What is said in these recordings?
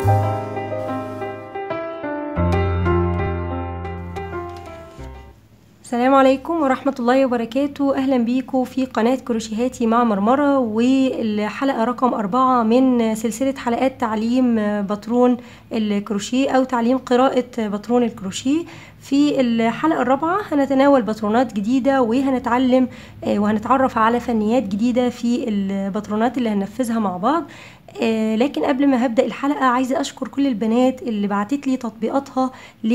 السلام عليكم ورحمة الله وبركاته أهلا بيكم في قناة كروشيهاتي مع مرمرة والحلقة رقم أربعة من سلسلة حلقات تعليم باترون الكروشيه أو تعليم قراءة باترون الكروشيه في الحلقة الرابعة هنتناول باترونات جديدة وهنتعلم وهنتعرف على فنيات جديدة في الباترونات اللي هننفذها مع بعض لكن قبل ما هبدأ الحلقة عايزة أشكر كل البنات اللي بعتت لي تطبيقاتها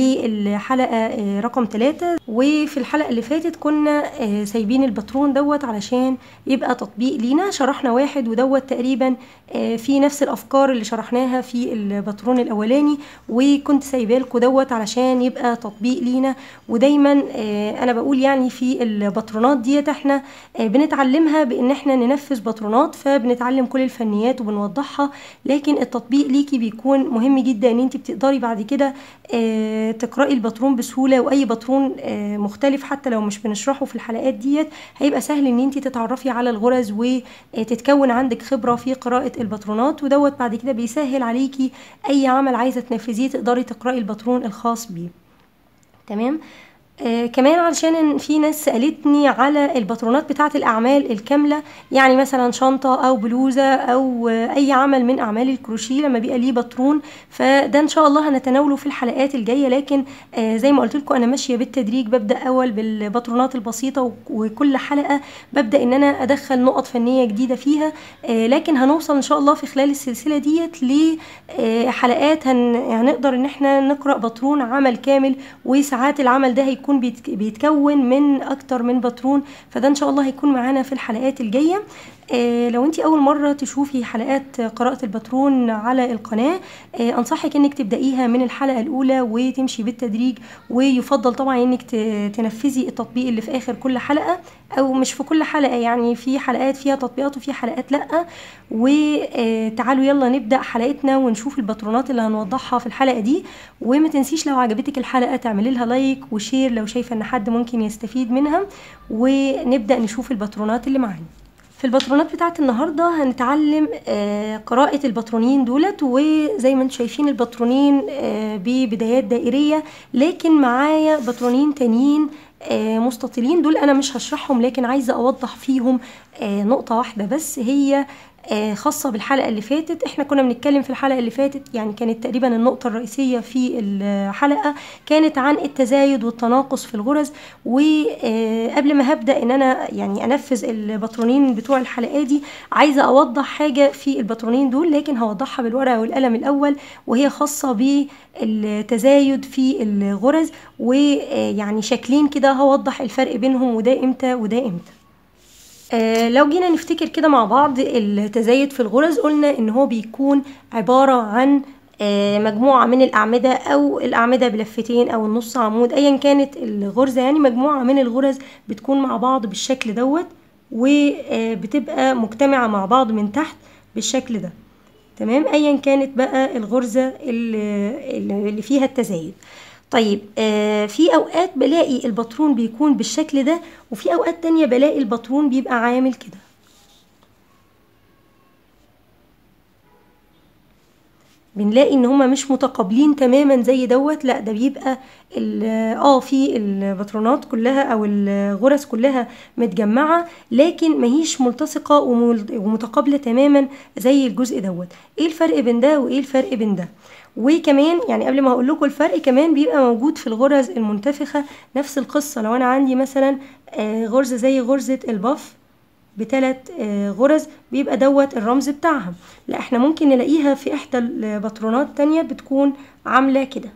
للحلقة رقم ثلاثة وفي الحلقة اللي فاتت كنا سايبين الباترون دوت علشان يبقى تطبيق لينا شرحنا واحد ودوت تقريبا في نفس الأفكار اللي شرحناها في الباترون الأولاني وكنت سايبالكوا دوت علشان يبقى تطبيق لينا ودايما أنا بقول يعني في الباترونات ديت احنا بنتعلمها بإن احنا ننفذ باترونات فبنتعلم كل الفنيات وبنوضحها لكن التطبيق ليكي بيكون مهم جدا ان انت بتقدري بعد كده اه تقراي الباترون بسهوله واي باترون اه مختلف حتى لو مش بنشرحه في الحلقات ديت هيبقى سهل ان انت تتعرفي على الغرز وتتكون عندك خبره في قراءه الباترونات ودوت بعد كده بيسهل عليكي اي عمل عايزه تنفذيه تقدري تقراي الباترون الخاص بيه تمام آه كمان علشان في ناس سألتني على الباترونات بتاعة الأعمال الكاملة يعني مثلا شنطة أو بلوزة أو آه أي عمل من أعمال الكروشيه لما بيبقى ليه باترون فده إن شاء الله هنتناوله في الحلقات الجاية لكن آه زي ما قلت لكم أنا ماشية بالتدريج ببدأ أول بالباترونات البسيطة وكل حلقة ببدأ إن أنا أدخل نقط فنية جديدة فيها آه لكن هنوصل إن شاء الله في خلال السلسلة ديت لحلقات هن هنقدر إن احنا نقرأ باترون عمل كامل وساعات العمل ده هيكون بيكون بيتكون من اكتر من باترون فده ان شاء الله هيكون معانا في الحلقات الجايه آه لو انت اول مره تشوفي حلقات قراءه الباترون على القناه آه انصحك انك تبدايها من الحلقه الاولى وتمشي بالتدريج ويفضل طبعا انك تنفذي التطبيق اللي في اخر كل حلقه او مش في كل حلقه يعني في حلقات فيها تطبيقات وفي حلقات لا وتعالوا يلا نبدا حلقتنا ونشوف الباترونات اللي هنوضحها في الحلقه دي وما تنسيش لو عجبتك الحلقه تعملي لها لايك وشير لو شايفه ان حد ممكن يستفيد منها ونبدا نشوف الباترونات اللي معانا في الباترونات بتاعت النهارده هنتعلم آه قراءة الباترونين دولت وزي ما انتم شايفين الباترونين آه ببدايات دائرية لكن معايا باترونين تانيين آه مستطيلين دول انا مش هشرحهم لكن عايزة اوضح فيهم نقطة واحدة بس هي خاصة بالحلقة اللي فاتت احنا كنا بنتكلم في الحلقة اللي فاتت يعني كانت تقريبا النقطة الرئيسية في الحلقة كانت عن التزايد والتناقص في الغرز وقبل ما هبدأ ان انا يعني انفذ الباترونين بتوع الحلقة دي عايزة اوضح حاجة في الباترونين دول لكن هوضحها بالورقة والقلم الاول وهي خاصة بالتزايد في الغرز ويعني شكلين كده هوضح الفرق بينهم وده امتى وده امتى آه لو جينا نفتكر كده مع بعض التزايد في الغرز قلنا ان هو بيكون عبارة عن آه مجموعة من الأعمدة أو الأعمدة بلفتين أو النص عمود أيا كانت الغرزة يعني مجموعة من الغرز بتكون مع بعض بالشكل دوت وبتبقى مجتمعة مع بعض من تحت بالشكل ده تمام أيا كانت بقى الغرزة اللي, اللي فيها التزايد طيب آه في اوقات بلاقي الباترون بيكون بالشكل ده وفي اوقات تانية بلاقي الباترون بيبقى عامل كده بنلاقي ان هما مش متقابلين تماما زي دوت لا ده بيبقى اه في الباترونات كلها او الغرز كلها متجمعه لكن ماهيش ملتصقه ومتقابله تماما زي الجزء دوت ايه الفرق بين ده وايه الفرق بين ده وكمان يعني قبل ما هقول لكم الفرق كمان بيبقى موجود في الغرز المنتفخه نفس القصه لو انا عندي مثلا آه غرزه زي غرزه البف بثلاث آه غرز بيبقى دوت الرمز بتاعها لا احنا ممكن نلاقيها في احدى الباترونات تانية بتكون عامله كده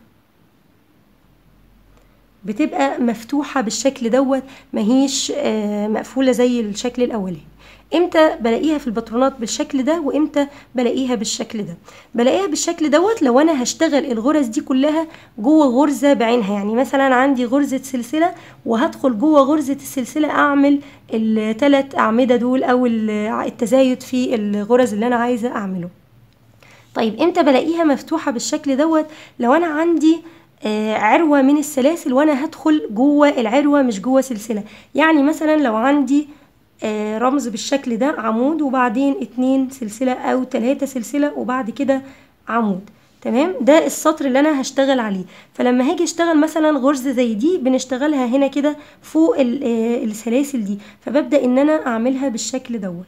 بتبقى مفتوحه بالشكل دوت ماهيش آه مقفوله زي الشكل الاولاني امتى بلاقيها في الباترونات بالشكل ده وامتى بلاقيها بالشكل ده بلاقيها بالشكل دوت لو انا هشتغل الغرز دي كلها جوه غرزه بعينها يعني مثلا عندي غرزه سلسله وهدخل جوه غرزه السلسله اعمل الثلاث اعمده دول او التزايد في الغرز اللي انا عايزه اعمله طيب امتى بلاقيها مفتوحه بالشكل دوت لو انا عندي آه عروه من السلاسل وانا هدخل جوه العروه مش جوه سلسله يعني مثلا لو عندي آه رمز بالشكل ده عمود وبعدين اتنين سلسلة او تلاتة سلسلة وبعد كده عمود تمام ده السطر اللي انا هشتغل عليه فلما هاجي اشتغل مثلا غرزه زي دي بنشتغلها هنا كده فوق ال- آه، السلاسل دي فببدا ان انا اعملها بالشكل دوت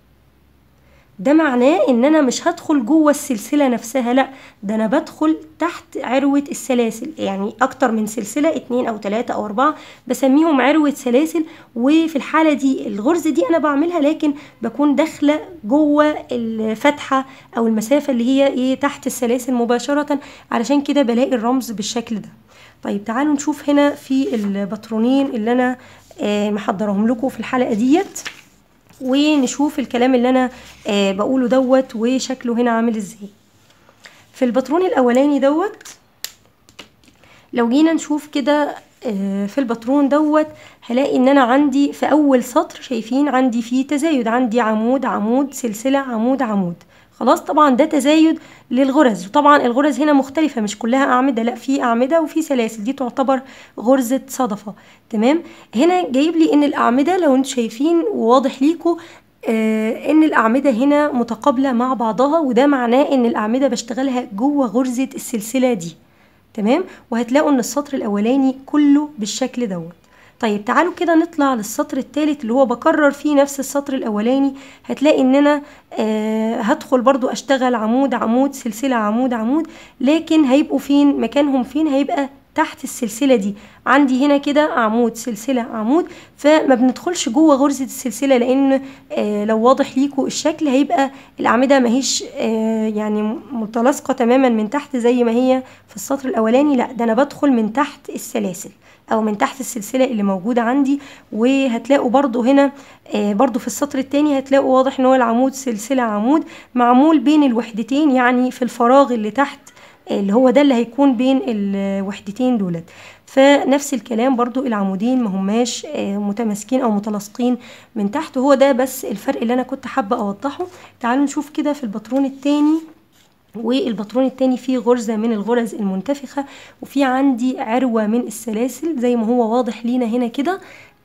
ده معناه ان انا مش هدخل جوه السلسله نفسها لا ده انا بدخل تحت عروه السلاسل يعني اكتر من سلسله اتنين او تلاته او اربعه بسميهم عروه سلاسل وفي الحاله دي الغرزه دي انا بعملها لكن بكون داخله جوه الفتحه او المسافه اللي هي ايه تحت السلاسل مباشره علشان كده بلاقي الرمز بالشكل ده طيب تعالوا نشوف هنا في الباترونين اللي انا آه، محضرهم لكم في الحلقه ديت ونشوف الكلام اللي انا آه بقوله دوت وشكله هنا عامل ازاي في الباترون الاولاني دوت لو جينا نشوف كده آه، في الباترون دوت هلاقي ان انا عندي في اول سطر شايفين عندي فيه تزايد عندي عمود عمود سلسلة عمود عمود خلاص طبعا ده تزايد للغرز وطبعا الغرز هنا مختلفة مش كلها أعمدة لا في أعمدة وفي سلاسل دي تعتبر غرزة صدفة تمام هنا جايب لي ان الأعمدة لو انتم شايفين وواضح ليكم آه ان الأعمدة هنا متقابلة مع بعضها وده معناه ان الأعمدة بشتغلها جوه غرزة السلسلة دي تمام وهتلاقوا ان السطر الاولاني كله بالشكل دوت طيب تعالوا كده نطلع للسطر الثالث اللي هو بكرر فيه نفس السطر الاولاني هتلاقي ان انا آه هدخل برضو اشتغل عمود عمود سلسلة عمود عمود لكن هيبقوا فين مكانهم فين هيبقى تحت السلسلة دي عندي هنا كده عمود سلسلة عمود فما بندخلش جوه غرزة السلسلة لأن آه لو واضح ليكوا الشكل هيبقى الأعمدة ماهيش آه يعني متلاصقة تماما من تحت زي ما هي في السطر الأولاني لا ده أنا بدخل من تحت السلاسل او من تحت السلسله اللي موجوده عندي وهتلاقوا برضو هنا آه برضو في السطر التاني هتلاقوا واضح ان هو العمود سلسله عمود معمول بين الوحدتين يعني في الفراغ اللي تحت اللي هو ده اللي هيكون بين الوحدتين دولت فنفس الكلام برضو العمودين ما هماش آه متماسكين او متلاصقين من تحت وهو ده بس الفرق اللي انا كنت حابه اوضحه تعالوا نشوف كده في الباترون التاني والباترون التاني فيه غرزة من الغرز المنتفخة وفي عندي عروة من السلاسل زي ما هو واضح لينا هنا كده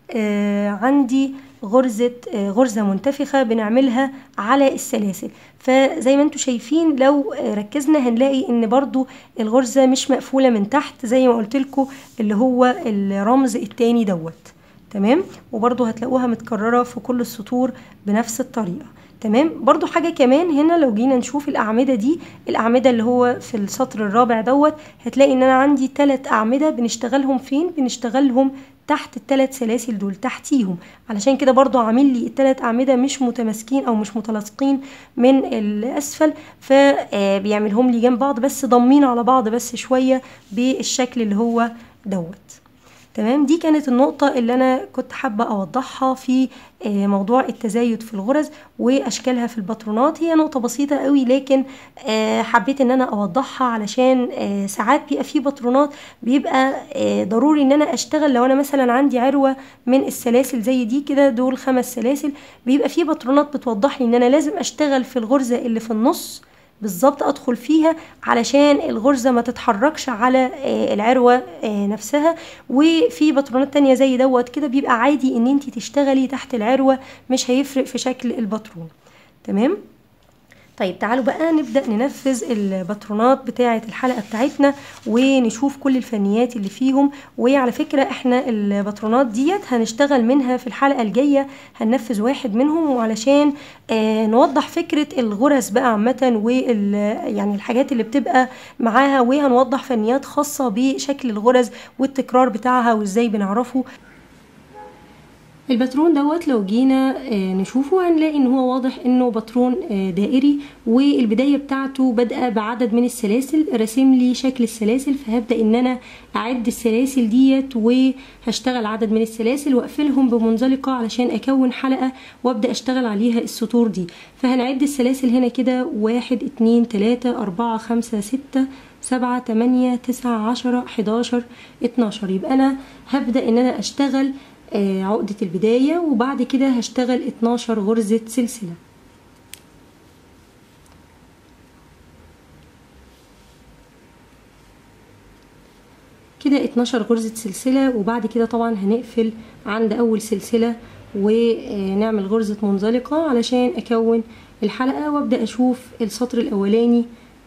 آه عندي غرزة آه غرزة منتفخة بنعملها على السلاسل فزي ما انتم شايفين لو آه ركزنا هنلاقي ان برضو الغرزة مش مقفولة من تحت زي ما قلت لكم اللي هو الرمز التاني دوت تمام وبرضو هتلاقوها متكررة في كل السطور بنفس الطريقة تمام برضو حاجة كمان هنا لو جينا نشوف الأعمدة دي الأعمدة اللي هو في السطر الرابع دوت هتلاقي إن أنا عندي تلات أعمدة بنشتغلهم فين بنشتغلهم تحت التلات سلاسل دول تحتيهم علشان كده برضو عامل لي التلات أعمدة مش متماسكين أو مش متلاصقين من الأسفل فبيعملهم لي جنب بعض بس ضامين على بعض بس شوية بالشكل اللي هو دوت تمام دي كانت النقطة اللي أنا كنت حابة أوضحها في موضوع التزايد في الغرز وأشكالها في الباترونات هي نقطة بسيطة قوي لكن حبيت إن أنا أوضحها علشان ساعات بيبقى في باترونات بيبقى ضروري إن أنا أشتغل لو أنا مثلا عندي عروة من السلاسل زي دي كده دول خمس سلاسل بيبقى في باترونات بتوضح لي إن أنا لازم أشتغل في الغرزة اللي في النص بالظبط ادخل فيها علشان الغرزة ما تتحركش على العروة نفسها وفي باترونات تانية زي دوت كده بيبقى عادي ان انت تشتغلي تحت العروة مش هيفرق في شكل الباترون تمام طيب تعالوا بقى نبدأ ننفذ الباترونات بتاعة الحلقة بتاعتنا ونشوف كل الفنيات اللي فيهم وعلى فكرة احنا الباترونات ديت هنشتغل منها في الحلقة الجاية هننفذ واحد منهم وعلشان آه نوضح فكرة الغرز بقى عامة وال يعني الحاجات اللي بتبقى معاها وهنوضح فنيات خاصة بشكل الغرز والتكرار بتاعها وازاي بنعرفه الباترون دوت لو جينا نشوفه هنلاقي ان هو واضح انه باترون دائري والبدايه بتاعته بادئه بعدد من السلاسل راسم لي شكل السلاسل فهبدا ان انا اعد السلاسل ديت وهشتغل عدد من السلاسل واقفلهم بمنزلقه علشان اكون حلقه وابدا اشتغل عليها السطور دي فهنعد السلاسل هنا كده واحد اتنين تلاته اربعه خمسه سته سبعة تمانية تسعة عشرة حداشر اتناشر يبقى أنا هبدأ إن أنا أشتغل آه عقدة البداية وبعد كده هشتغل 12 غرزة سلسلة كده 12 غرزة سلسلة وبعد كده طبعا هنقفل عند أول سلسلة ونعمل غرزة منزلقة علشان أكون الحلقة وأبدأ أشوف السطر الأولاني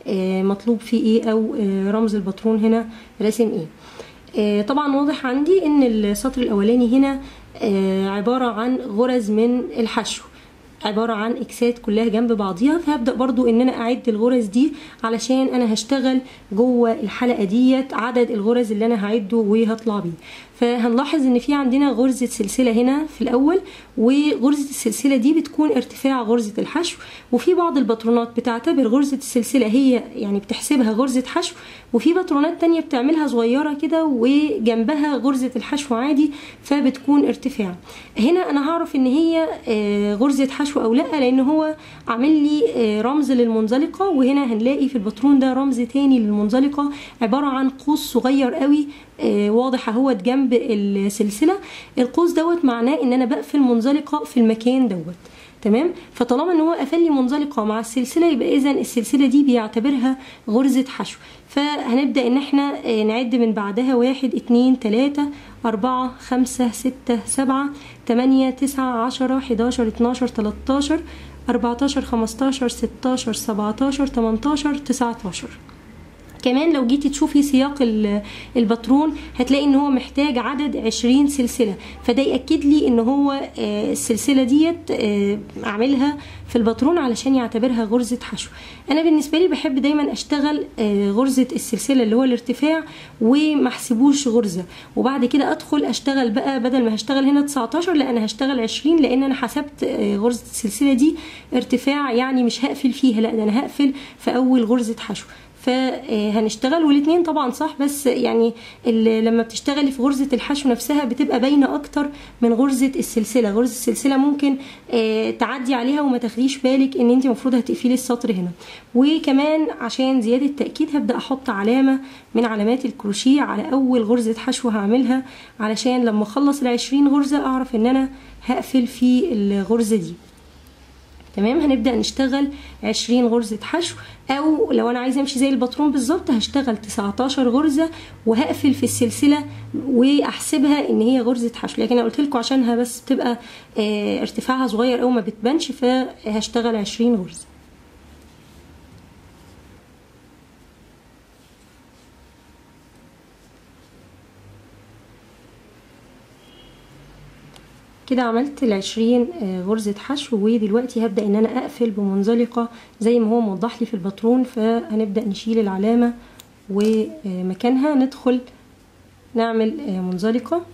آه، مطلوب فيه ايه او آه، رمز الباترون هنا راسم ايه آه، طبعا واضح عندي ان السطر الاولاني هنا آه، عبارة عن غرز من الحشو عبارة عن اكسات كلها جنب بعضيها فهبدأ برضو ان انا اعد الغرز دي علشان انا هشتغل جوه الحلقة ديت عدد الغرز اللي انا هعده وهطلع بيه فهنلاحظ ان في عندنا غرزة سلسلة هنا في الاول وغرزة السلسلة دي بتكون ارتفاع غرزة الحشو وفي بعض الباترونات بتعتبر غرزة السلسلة هي يعني بتحسبها غرزة حشو وفي باترونات تانية بتعملها صغيرة كده وجنبها غرزة الحشو عادي فبتكون ارتفاع هنا انا هعرف ان هي آه، غرزة حشو او لا لان هو عامل لي آه، رمز للمنزلقة وهنا هنلاقي في الباترون ده رمز تاني للمنزلقة عبارة عن قوس صغير قوي آه، واضح اهوت جنب السلسلة القوس دوت معناه ان انا بقفل منزلقة في المكان دوت تمام فطالما ان هو قفل لي منزلقه مع السلسله يبقى اذا السلسله دي بيعتبرها غرزه حشو فهنبدا ان احنا آه، نعد من بعدها واحد اتنين تلاته أربعة خمسة ستة سبعة تمانية تسعة عشرة حداشر اتناشر تلاتاشر أربعتاشر خمستاشر ستاشر سبعتاشر تمنتاشر تسعتاشر كمان لو جيتي تشوفي سياق ال- الباترون هتلاقي ان هو محتاج عدد 20 سلسله فده ياكد لي ان هو آه، السلسله ديت آه، اعملها في الباترون علشان يعتبرها غرزه حشو انا بالنسبه لي بحب دايما اشتغل آه، غرزه السلسله اللي هو الارتفاع وما احسبوش غرزه وبعد كده ادخل اشتغل بقى بدل ما هشتغل هنا 19 لا انا هشتغل 20 لان انا حسبت آه، غرزه السلسله دي ارتفاع يعني مش هقفل فيها لا ده انا هقفل في اول غرزه حشو فهنشتغل والاثنين طبعا صح بس يعني ال- لما بتشتغلي في غرزة الحشو نفسها بتبقى باينة اكتر من غرزة السلسلة غرزة السلسلة ممكن آه، تعدي عليها وما تاخديش بالك ان انت المفروض هتقفلي السطر هنا وكمان عشان زيادة تأكيد هبدأ احط علامة من علامات الكروشيه على اول غرزة حشو هعملها علشان لما اخلص العشرين غرزة اعرف ان انا هقفل في الغرزة دي تمام هنبدا نشتغل 20 غرزه حشو او لو انا عايزه امشي زي الباترون بالظبط هشتغل 19 غرزه وهقفل في السلسله واحسبها ان هي غرزه حشو لكن انا قلت لكم عشانها بس بتبقى آه، ارتفاعها صغير او ما بتبانش فهشتغل 20 غرزه كده عملت العشرين آه، غرزة حشو ودلوقتي هبدأ ان انا اقفل بمنزلقة زي ما هو موضح لي في الباترون فهنبدأ نشيل العلامة ومكانها ندخل نعمل آه، منزلقة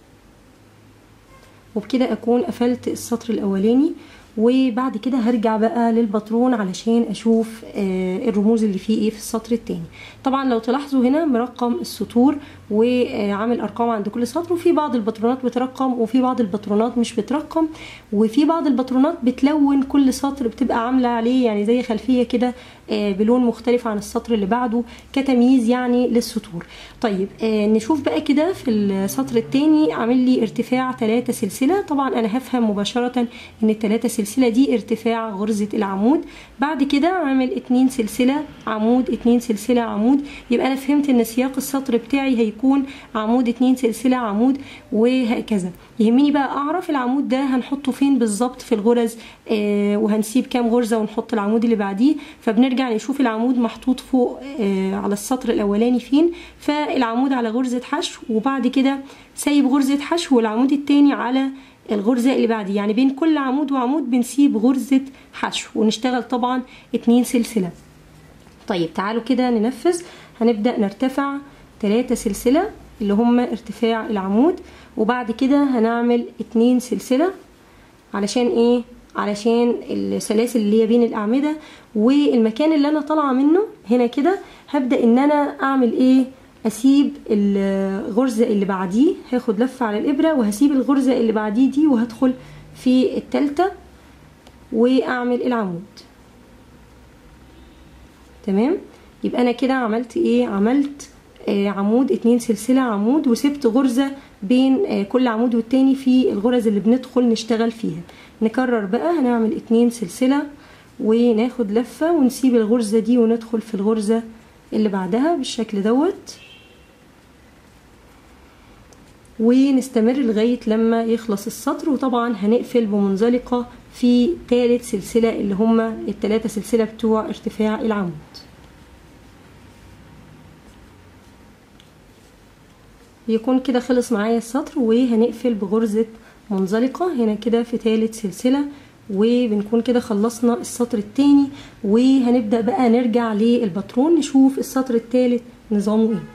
وبكده اكون قفلت السطر الاولاني وبعد كده هرجع بقى للباترون علشان اشوف آه، الرموز اللي فيه ايه في السطر التاني طبعا لو تلاحظوا هنا مرقم السطور وعامل ارقام عند كل سطر وفي بعض الباترونات بترقم وفي بعض الباترونات مش بترقم وفي بعض الباترونات بتلون كل سطر بتبقى عامله عليه يعني زي خلفيه كده آه، بلون مختلف عن السطر اللي بعده كتمييز يعني للسطور طيب آه، نشوف بقى كده في السطر التاني عامل لي ارتفاع 3 سلسله طبعا انا هفهم مباشره ان الثلاثه سلسله دي ارتفاع غرزه العمود بعد كده عامل اتنين سلسله عمود اتنين سلسله عمود يبقى انا فهمت ان سياق السطر بتاعي هيكون عمود اتنين سلسله عمود وهكذا يهمني بقى اعرف العمود ده هنحطه فين بالظبط في الغرز آه وهنسيب كام غرزه ونحط العمود اللي بعديه فبنرجع نشوف العمود محطوط فوق آه على السطر الاولاني فين فالعمود على غرزه حشو وبعد كده سايب غرزه حشو والعمود التاني على الغرزة اللي بعديه يعني بين كل عمود وعمود بنسيب غرزة حشو ونشتغل طبعا اتنين سلسلة طيب تعالوا كده ننفذ هنبدأ نرتفع تلاتة سلسلة اللي هم ارتفاع العمود وبعد كده هنعمل اتنين سلسلة علشان ايه علشان السلاسل اللي هي بين الأعمدة والمكان اللي أنا طالعة منه هنا كده هبدأ إن أنا أعمل ايه اسيب الغرزة اللي بعديه هاخد لفة على الابرة وهسيب الغرزة اللي بعديه دي وهدخل في التالتة واعمل العمود تمام يبقى انا كده عملت ايه عملت آه عمود اتنين سلسلة عمود وسبت غرزة بين آه كل عمود والتاني في الغرز اللي بندخل نشتغل فيها نكرر بقى هنعمل اتنين سلسلة وناخد لفة ونسيب الغرزة دي وندخل في الغرزة اللي بعدها بالشكل دوت ونستمر لغاية لما يخلص السطر وطبعا هنقفل بمنزلقة في تالت سلسلة اللي هما التلاتة سلسلة بتوع ارتفاع العمود بيكون كده خلص معايا السطر وهنقفل بغرزة منزلقة هنا كده في ثالث سلسلة وبنكون كده خلصنا السطر التاني وهنبدأ بقى نرجع للباترون نشوف السطر التالت نظامه ايه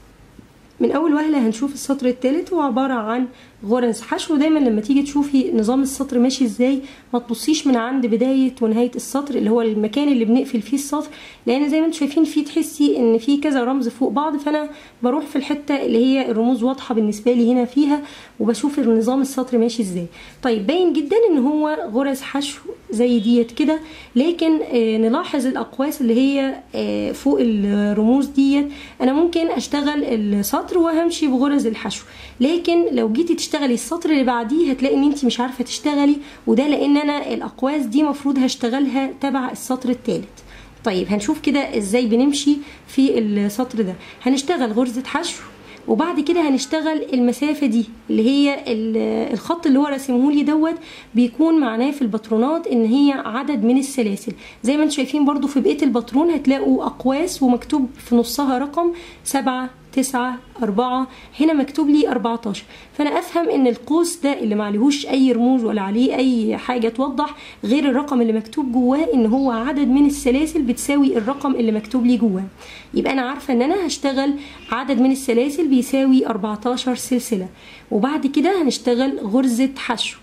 من اول وهله هنشوف السطر الثالث هو عباره عن غرز حشو دايما لما تيجي تشوفي نظام السطر ماشي ازاي ما تبصيش من عند بدايه ونهايه السطر اللي هو المكان اللي بنقفل فيه السطر لان زي ما انتم شايفين فيه تحسي ان في كذا رمز فوق بعض فانا بروح في الحته اللي هي الرموز واضحه بالنسبه لي هنا فيها وبشوف نظام السطر ماشي ازاي طيب باين جدا ان هو غرز حشو زي ديت كده لكن آه نلاحظ الاقواس اللي هي آه فوق الرموز ديت انا ممكن اشتغل السطر وهمشي بغرز الحشو لكن لو جيتي تشتغلي السطر اللي بعديه هتلاقي ان انت مش عارفه تشتغلي وده لان انا الاقواس دي مفروض هشتغلها تبع السطر الثالث طيب هنشوف كده ازاي بنمشي في السطر ده هنشتغل غرزه حشو وبعد كده هنشتغل المسافة دي اللي هي الخط اللي هو رسمه لي دوت بيكون معناه في الباترونات ان هي عدد من السلاسل زي ما انتم شايفين برضو في بقية الباترون هتلاقوا اقواس ومكتوب في نصها رقم سبعة تسعة أربعة هنا مكتوب لي 14 فأنا أفهم إن القوس ده اللي معلهوش أي رموز ولا عليه أي حاجة توضح غير الرقم اللي مكتوب جواه إن هو عدد من السلاسل بتساوي الرقم اللي مكتوب لي جواه يبقى أنا عارفة إن أنا هشتغل عدد من السلاسل بيساوي 14 سلسلة وبعد كده هنشتغل غرزة حشو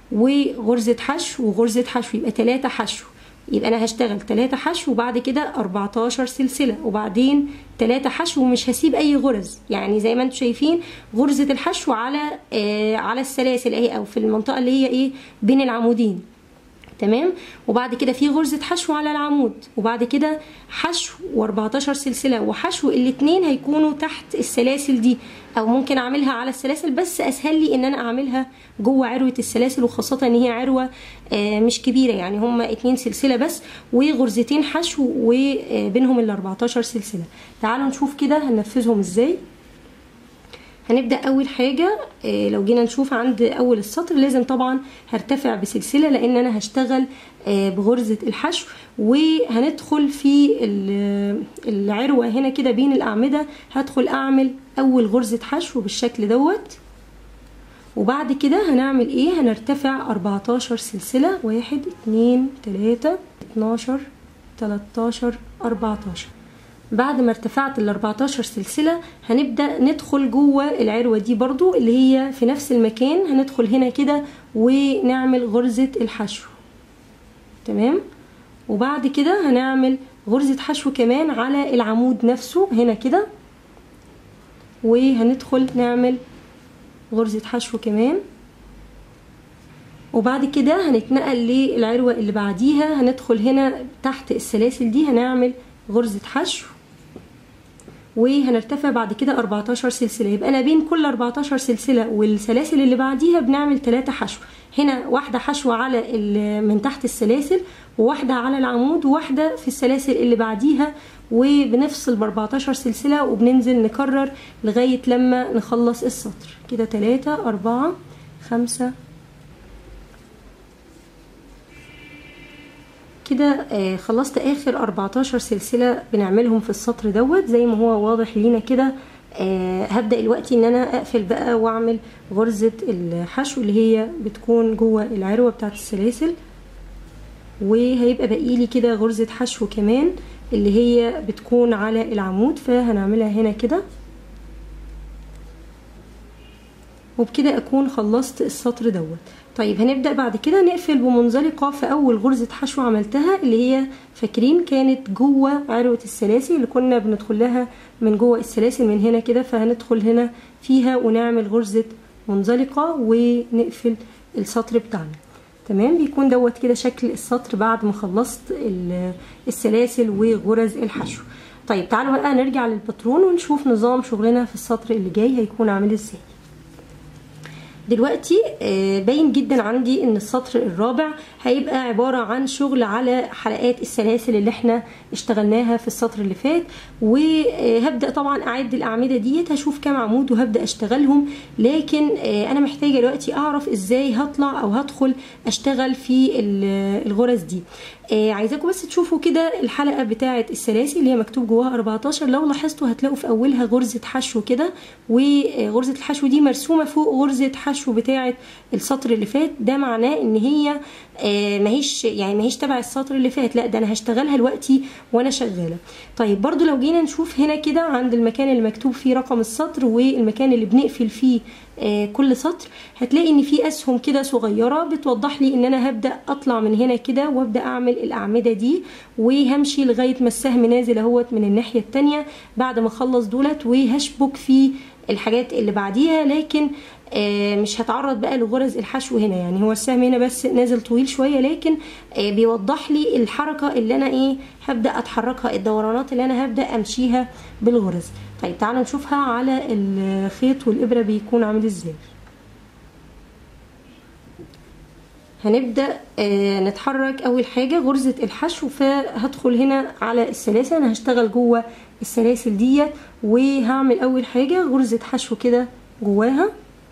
وغرزة حشو وغرزة حشو يبقى 3 حشو يبقى انا هشتغل 3 حشو وبعد كده 14 سلسله وبعدين 3 حشو ومش هسيب اي غرز يعني زي ما انتم شايفين غرزه الحشو على آه على السلاسل اهي او في المنطقه اللي هي ايه بين العمودين تمام وبعد كده في غرزة حشو على العمود وبعد كده حشو و14 سلسلة وحشو الاتنين هيكونوا تحت السلاسل دي او ممكن اعملها على السلاسل بس اسهل لي ان انا اعملها جوه عروة السلاسل وخاصة ان هي عروة آه مش كبيرة يعني هما اتنين سلسلة بس وغرزتين حشو وبينهم ال 14 سلسلة تعالوا نشوف كده هننفذهم ازاي هنبدا اول حاجه لو جينا نشوف عند اول السطر لازم طبعا هرتفع بسلسله لان انا هشتغل بغرزه الحشو وهندخل في العروه هنا كده بين الاعمده هدخل اعمل اول غرزه حشو بالشكل دوت وبعد كده هنعمل ايه هنرتفع 14 سلسله واحد اتنين تلاتة اتناشر تلاتاشر 14 بعد ما ارتفعت ال 14 سلسلة هنبدأ ندخل جوه العروة دي برضو اللي هي في نفس المكان هندخل هنا كده ونعمل غرزة الحشو تمام وبعد كده هنعمل غرزة حشو كمان على العمود نفسه هنا كده وهندخل نعمل غرزة حشو كمان وبعد كده هنتنقل للعروة اللي بعديها هندخل هنا تحت السلاسل دي هنعمل غرزة حشو وهنرتفع بعد كده 14 سلسلة يبقى أنا بين كل 14 سلسلة والسلاسل اللي بعديها بنعمل 3 حشو هنا واحدة حشو على من تحت السلاسل وواحدة على العمود وواحدة في السلاسل اللي بعديها وبنفصل ب 14 سلسلة وبننزل نكرر لغاية لما نخلص السطر كده 3 4 5 كده آه خلصت اخر 14 سلسله بنعملهم في السطر دوت زي ما هو واضح لينا كده آه هبدا دلوقتي ان انا اقفل بقى واعمل غرزه الحشو اللي هي بتكون جوه العروه بتاعه السلاسل وهيبقى باقي لي كده غرزه حشو كمان اللي هي بتكون على العمود فهنعملها هنا كده وبكده اكون خلصت السطر دوت طيب هنبدا بعد كده نقفل بمنزلقه في اول غرزه حشو عملتها اللي هي فاكرين كانت جوه عروه السلاسل اللي كنا بندخل لها من جوه السلاسل من هنا كده فهندخل هنا فيها ونعمل غرزه منزلقه ونقفل السطر بتاعنا تمام بيكون دوت كده شكل السطر بعد ما خلصت السلاسل وغرز الحشو طيب تعالوا بقى نرجع للباترون ونشوف نظام شغلنا في السطر اللي جاي هيكون عامل ازاي دلوقتي آه، باين جدا عندي ان السطر الرابع هيبقى عبارة عن شغل على حلقات السلاسل اللي احنا اشتغلناها في السطر اللي فات وهبدأ طبعا اعد الاعمدة ديت هشوف كام عمود وهبدأ اشتغلهم لكن آه، انا محتاجة دلوقتي اعرف ازاي هطلع او هدخل اشتغل في ال- الغرز دي آه، عايزاكم بس تشوفوا كده الحلقة بتاعة السلاسل اللي هي مكتوب جواها 14 لو لاحظتوا هتلاقوا في اولها غرزة حشو كده وغرزة الحشو دي مرسومة فوق غرزة حشو بتاعة السطر اللي فات ده معناه ان هي آه، ماهيش يعني ماهيش تبع السطر اللي فات لا ده انا هشتغلها دلوقتي وانا شغالة طيب برضو لو جينا نشوف هنا كده عند المكان اللي مكتوب فيه رقم السطر والمكان اللي بنقفل فيه آه، كل سطر هتلاقي ان في اسهم كده صغيره بتوضح لي ان انا هبدا اطلع من هنا كده وابدا اعمل الاعمده دي وهمشي لغايه ما السهم نازل اهوت من الناحيه التانية بعد ما اخلص دولت وهشبك في الحاجات اللي بعديها لكن آه، مش هتعرض بقى لغرز الحشو هنا يعني هو السهم هنا بس نازل طويل شويه لكن آه، بيوضح لي الحركه اللي انا ايه هبدا اتحركها الدورانات اللي انا هبدا امشيها بالغرز طيب تعالوا نشوفها على الخيط والابره بيكون عامل ازاي هنبدا آه، نتحرك اول حاجه غرزه الحشو فهدخل هنا على السلاسل انا هشتغل جوه السلاسل ديت وهعمل اول حاجه غرزه حشو كده جواها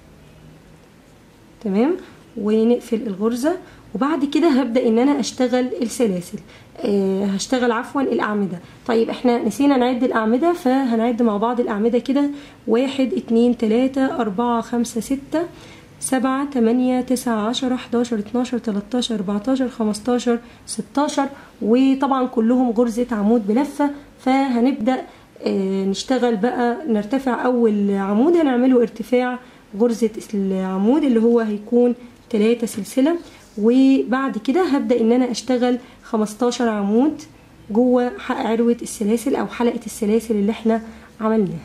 تمام ونقفل الغرزه وبعد كده هبدا ان انا اشتغل السلاسل آه هشتغل عفوا الاعمده طيب احنا نسينا نعد الاعمده فهنعد مع بعض الاعمده كده واحد اتنين تلاته اربعه خمسه سته سبعة تمانية تسعة عشرة حداشر اتناشر تلاتاشر اربعتاشر خمستاشر ستاشر وطبعا كلهم غرزة عمود بلفة فهنبدأ آه، نشتغل بقى نرتفع أول عمود هنعمله ارتفاع غرزة العمود اللي هو هيكون تلاتة سلسلة وبعد كده هبدأ إن أنا أشتغل خمستاشر عمود جوه عروة السلاسل أو حلقة السلاسل اللي احنا عملناها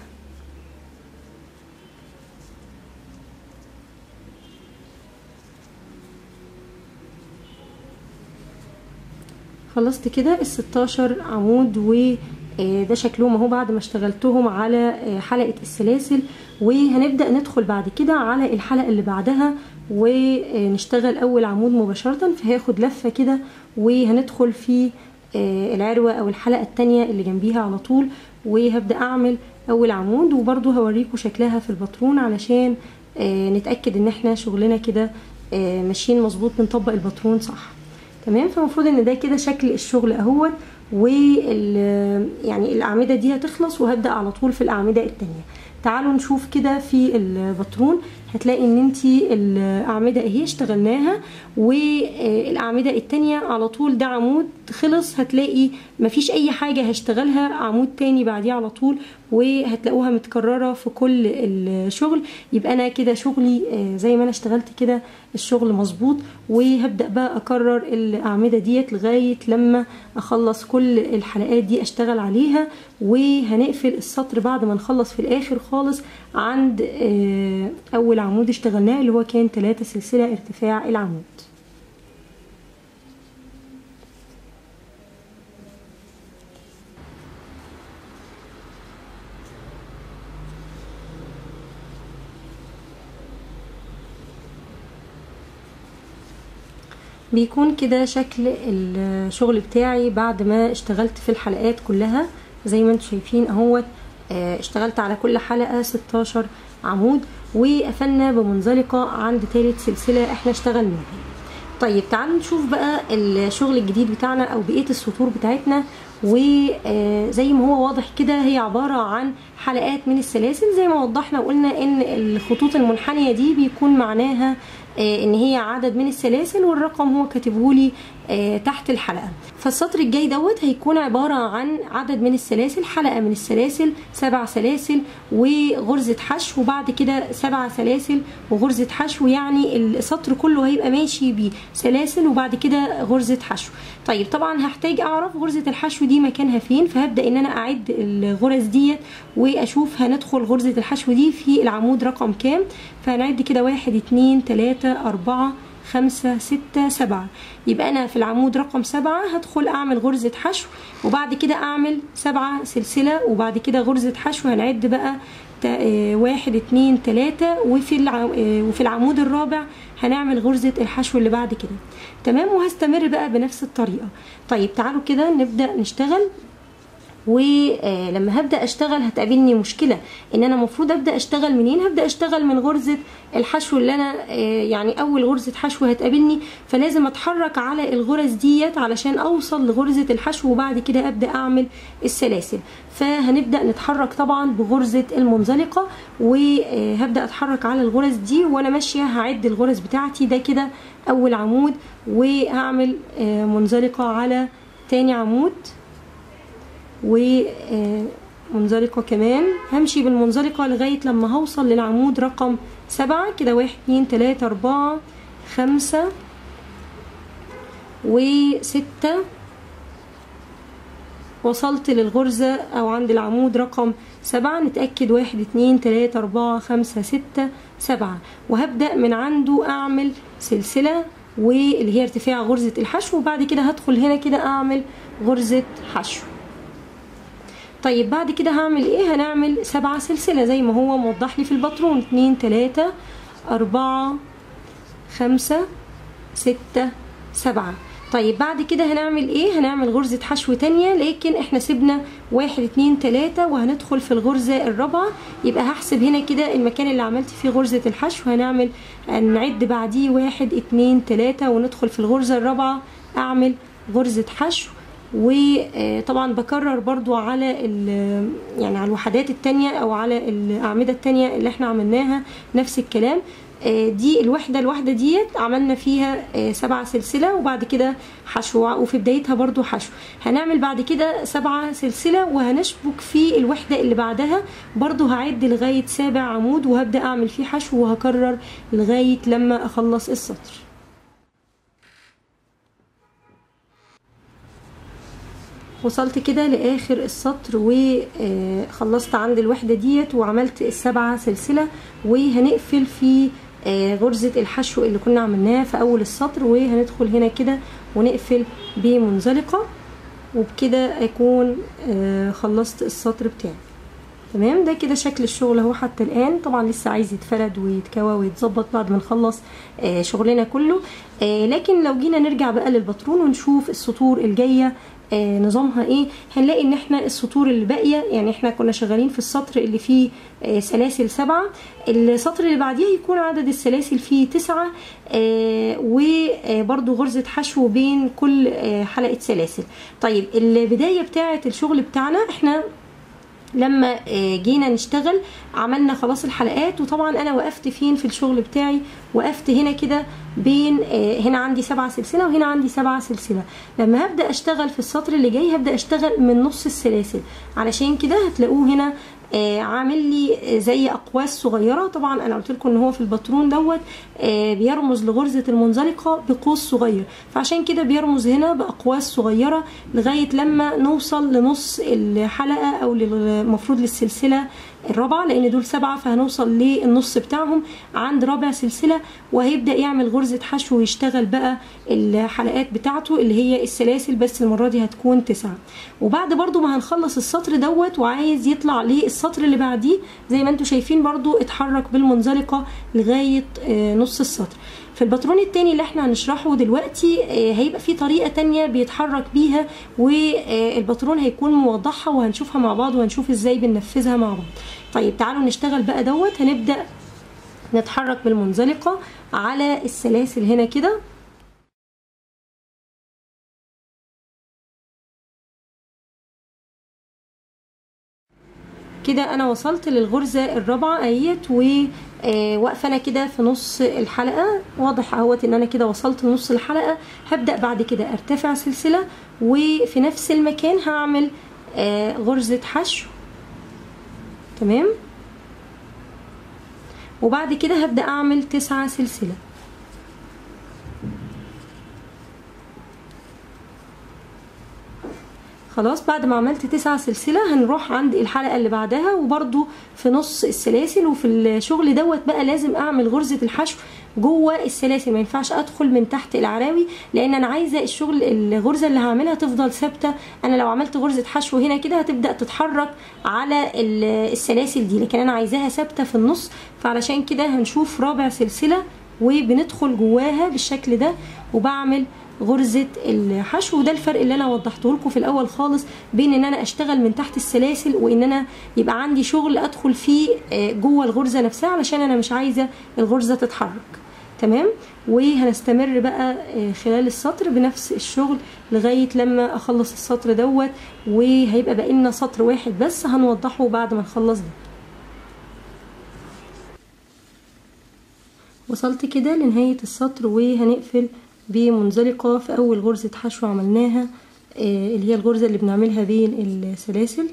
خلصت كده ال 16 عمود و آه، ده شكلهم اهو بعد ما اشتغلتهم على آه، حلقة السلاسل وهنبدأ ندخل بعد كده على الحلقة اللي بعدها ونشتغل اول عمود مباشرة فهاخد لفة كده وهندخل في آه، العروة او الحلقة التانية اللي جنبيها على طول وهبدأ اعمل اول عمود وبرضو هوريكم شكلها في الباترون علشان آه، نتأكد ان احنا شغلنا كده آه، ماشيين مظبوط بنطبق الباترون صح تمام فالمفروض ان ده كده شكل الشغل اهوت وال يعني الاعمده دي هتخلص وهبدا على طول في الاعمده التانية تعالوا نشوف كده في الباترون هتلاقي ان انتي الاعمده اهي اشتغلناها والاعمده التانية على طول ده عمود خلص هتلاقي مفيش اي حاجه هشتغلها عمود تاني بعديه على طول وهتلاقوها متكرره في كل الشغل يبقى انا كده شغلي آه، زي ما انا اشتغلت كده الشغل مظبوط وهبدا بقى اكرر الاعمده ديت لغايه لما اخلص كل الحلقات دي اشتغل عليها وهنقفل السطر بعد ما نخلص في الاخر خالص عند آه، اول عمود اشتغلناه اللي هو كان 3 سلسله ارتفاع العمود بيكون كده شكل الشغل بتاعي بعد ما اشتغلت في الحلقات كلها زي ما انتم شايفين اهوت آه، اشتغلت على كل حلقة 16 عمود وقفلنا بمنزلقة عند تالت سلسلة احنا اشتغلناها طيب تعالوا نشوف بقى الشغل الجديد بتاعنا او بقية السطور بتاعتنا وزي ما هو واضح كده هي عبارة عن حلقات من السلاسل زي ما وضحنا وقلنا ان الخطوط المنحنية دي بيكون معناها آه، ان هي عدد من السلاسل والرقم هو كاتبهولي آه، تحت الحلقة فالسطر الجاي دوت هيكون عبارة عن عدد من السلاسل حلقة من السلاسل سبع سلاسل وغرزة حشو وبعد كده سبع سلاسل وغرزة حشو يعني السطر كله هيبقى ماشي بسلاسل وبعد كده غرزة حشو طيب طبعا هحتاج اعرف غرزة الحشو دي مكانها فين فهبدأ ان انا اعد الغرز ديت واشوف هندخل غرزة الحشو دي في العمود رقم كام فهنعد كده واحد اتنين تلاتة اربعة خمسة ستة سبعة يبقى أنا في العمود رقم سبعة هدخل أعمل غرزة حشو وبعد كده أعمل سبعة سلسلة وبعد كده غرزة حشو هنعد بقى تا- آه، واحد اتنين تلاتة وفي الع... آه، وفي العمود الرابع هنعمل غرزة الحشو اللي بعد كده تمام وهستمر بقى بنفس الطريقة طيب تعالوا كده نبدأ نشتغل ولما هبدا اشتغل هتقابلني مشكله ان انا المفروض ابدا اشتغل منين هبدا اشتغل من غرزه الحشو اللي انا آه، يعني اول غرزه حشو هتقابلني فلازم اتحرك على الغرز ديت علشان اوصل لغرزه الحشو وبعد كده ابدا اعمل السلاسل فهنبدا نتحرك طبعا بغرزه المنزلقه وهبدا اتحرك على الغرز دي وانا ماشيه هعد الغرز بتاعتي ده كده اول عمود وهعمل آه، منزلقه على تاني عمود ومنزلقة كمان همشي بالمنزلقة لغاية لما هوصل للعمود رقم سبعة كده واحد اتنين تلاتة أربعة خمسة وستة وصلت للغرزة أو عند العمود رقم سبعة نتأكد واحد اتنين تلاتة أربعة خمسة ستة سبعة وهبدأ من عنده أعمل سلسلة واللي هي ارتفاع غرزة الحشو وبعد كده هدخل هنا كده أعمل غرزة حشو طيب بعد كده هعمل ايه هنعمل سبعة سلسلة زي ما هو موضح لي في الباترون اتنين تلاتة أربعة خمسة ستة سبعة طيب بعد كده هنعمل ايه هنعمل غرزة حشو تانية لكن احنا سيبنا واحد اتنين تلاتة وهندخل في الغرزة الرابعة يبقى هحسب هنا كده المكان اللي عملت فيه غرزة الحشو هنعمل هنعد بعديه واحد اتنين تلاتة وندخل في الغرزة الرابعة اعمل غرزة حشو وطبعا بكرر برضو على ال- يعني على الوحدات التانية او على الاعمدة التانية اللي احنا عملناها نفس الكلام آه، دي الوحدة الواحدة ديت عملنا فيها آه، سبعة سلسلة وبعد كده حشو وفي بدايتها برضو حشو هنعمل بعد كده سبعة سلسلة وهنشبك في الوحدة اللي بعدها برضو هعد لغاية سابع عمود وهبدأ أعمل فيه حشو وهكرر لغاية لما أخلص السطر وصلت كده لاخر السطر وخلصت عند الوحده ديت وعملت السبعه سلسله وهنقفل في آه، غرزه الحشو اللي كنا عملناها في اول السطر وهندخل هنا كده ونقفل بمنزلقه وبكده اكون آه، خلصت السطر بتاعي تمام ده كده شكل الشغل اهو حتى الان طبعا لسه عايز يتفرد ويتكوى ويتظبط بعد ما نخلص آه، شغلنا كله آه، لكن لو جينا نرجع بقى للباترون ونشوف السطور الجايه آه، نظامها ايه هنلاقي ان احنا السطور اللي باقيه يعني احنا كنا شغالين في السطر اللي فيه آه، سلاسل سبعه السطر اللي بعديه يكون عدد السلاسل فيه تسعه آه، وبرده غرزه حشو بين كل آه، حلقه سلاسل طيب البدايه بتاعه الشغل بتاعنا احنا لما آه، جينا نشتغل عملنا خلاص الحلقات وطبعا انا وقفت فين في الشغل بتاعي وقفت هنا كده بين آه، هنا عندي سبعة سلسلة وهنا عندي سبعة سلسلة لما هبدأ اشتغل في السطر اللي جاي هبدأ اشتغل من نص السلاسل علشان كده هتلاقوه هنا آه، عامل لي آه، زي اقواس صغيره طبعا انا قلت لكم ان هو في الباترون دوت آه، بيرمز لغرزه المنزلقه بقوس صغير فعشان كده بيرمز هنا باقواس صغيره لغايه لما نوصل لنص الحلقه او المفروض للسلسله الرابعه لان دول سبعه فهنوصل للنص بتاعهم عند رابع سلسله وهيبدا يعمل غرزه حشو ويشتغل بقى الحلقات بتاعته اللي هي السلاسل بس المره دي هتكون تسعه وبعد برضو ما هنخلص السطر دوت وعايز يطلع للسطر اللي بعديه زي ما انتم شايفين برضو اتحرك بالمنزلقه لغايه آه، نص السطر في الباترون التاني اللي احنا هنشرحه دلوقتي آه، هيبقى في طريقة تانية بيتحرك بيها والباترون هيكون موضحها وهنشوفها مع بعض وهنشوف ازاي بننفذها مع بعض طيب تعالوا نشتغل بقى دوت هنبدأ نتحرك بالمنزلقة على السلاسل هنا كده كده انا وصلت للغرزه الرابعه اهيت وواقفه انا كده في نص الحلقه واضح اهوت ان انا كده وصلت لنص الحلقه هبدا بعد كده ارتفع سلسله وفي نفس المكان هعمل آه، غرزه حشو تمام وبعد كده هبدا اعمل تسعة سلسله خلاص بعد ما عملت تسعة سلسلة هنروح عند الحلقة اللي بعدها وبرضو في نص السلاسل وفي الشغل دوت بقى لازم اعمل غرزة الحشو جوه السلاسل ما ينفعش ادخل من تحت العراوي لان انا عايزه الشغل الغرزه اللي هعملها تفضل ثابته انا لو عملت غرزه حشو هنا كده هتبدا تتحرك على السلاسل دي لكن انا عايزاها ثابته في النص فعلشان كده هنشوف رابع سلسله وبندخل جواها بالشكل ده وبعمل غرزة الحشو وده الفرق اللي انا وضحته لكم في الاول خالص بين ان انا اشتغل من تحت السلاسل وان انا يبقى عندي شغل ادخل فيه جوه الغرزة نفسها علشان انا مش عايزة الغرزة تتحرك تمام وهنستمر بقى خلال السطر بنفس الشغل لغاية لما اخلص السطر دوت وهيبقى باقي لنا سطر واحد بس هنوضحه بعد ما نخلص ده وصلت كده لنهاية السطر وهنقفل بمنزلقة في أول غرزة حشو عملناها اللي هي الغرزة اللي بنعملها بين السلاسل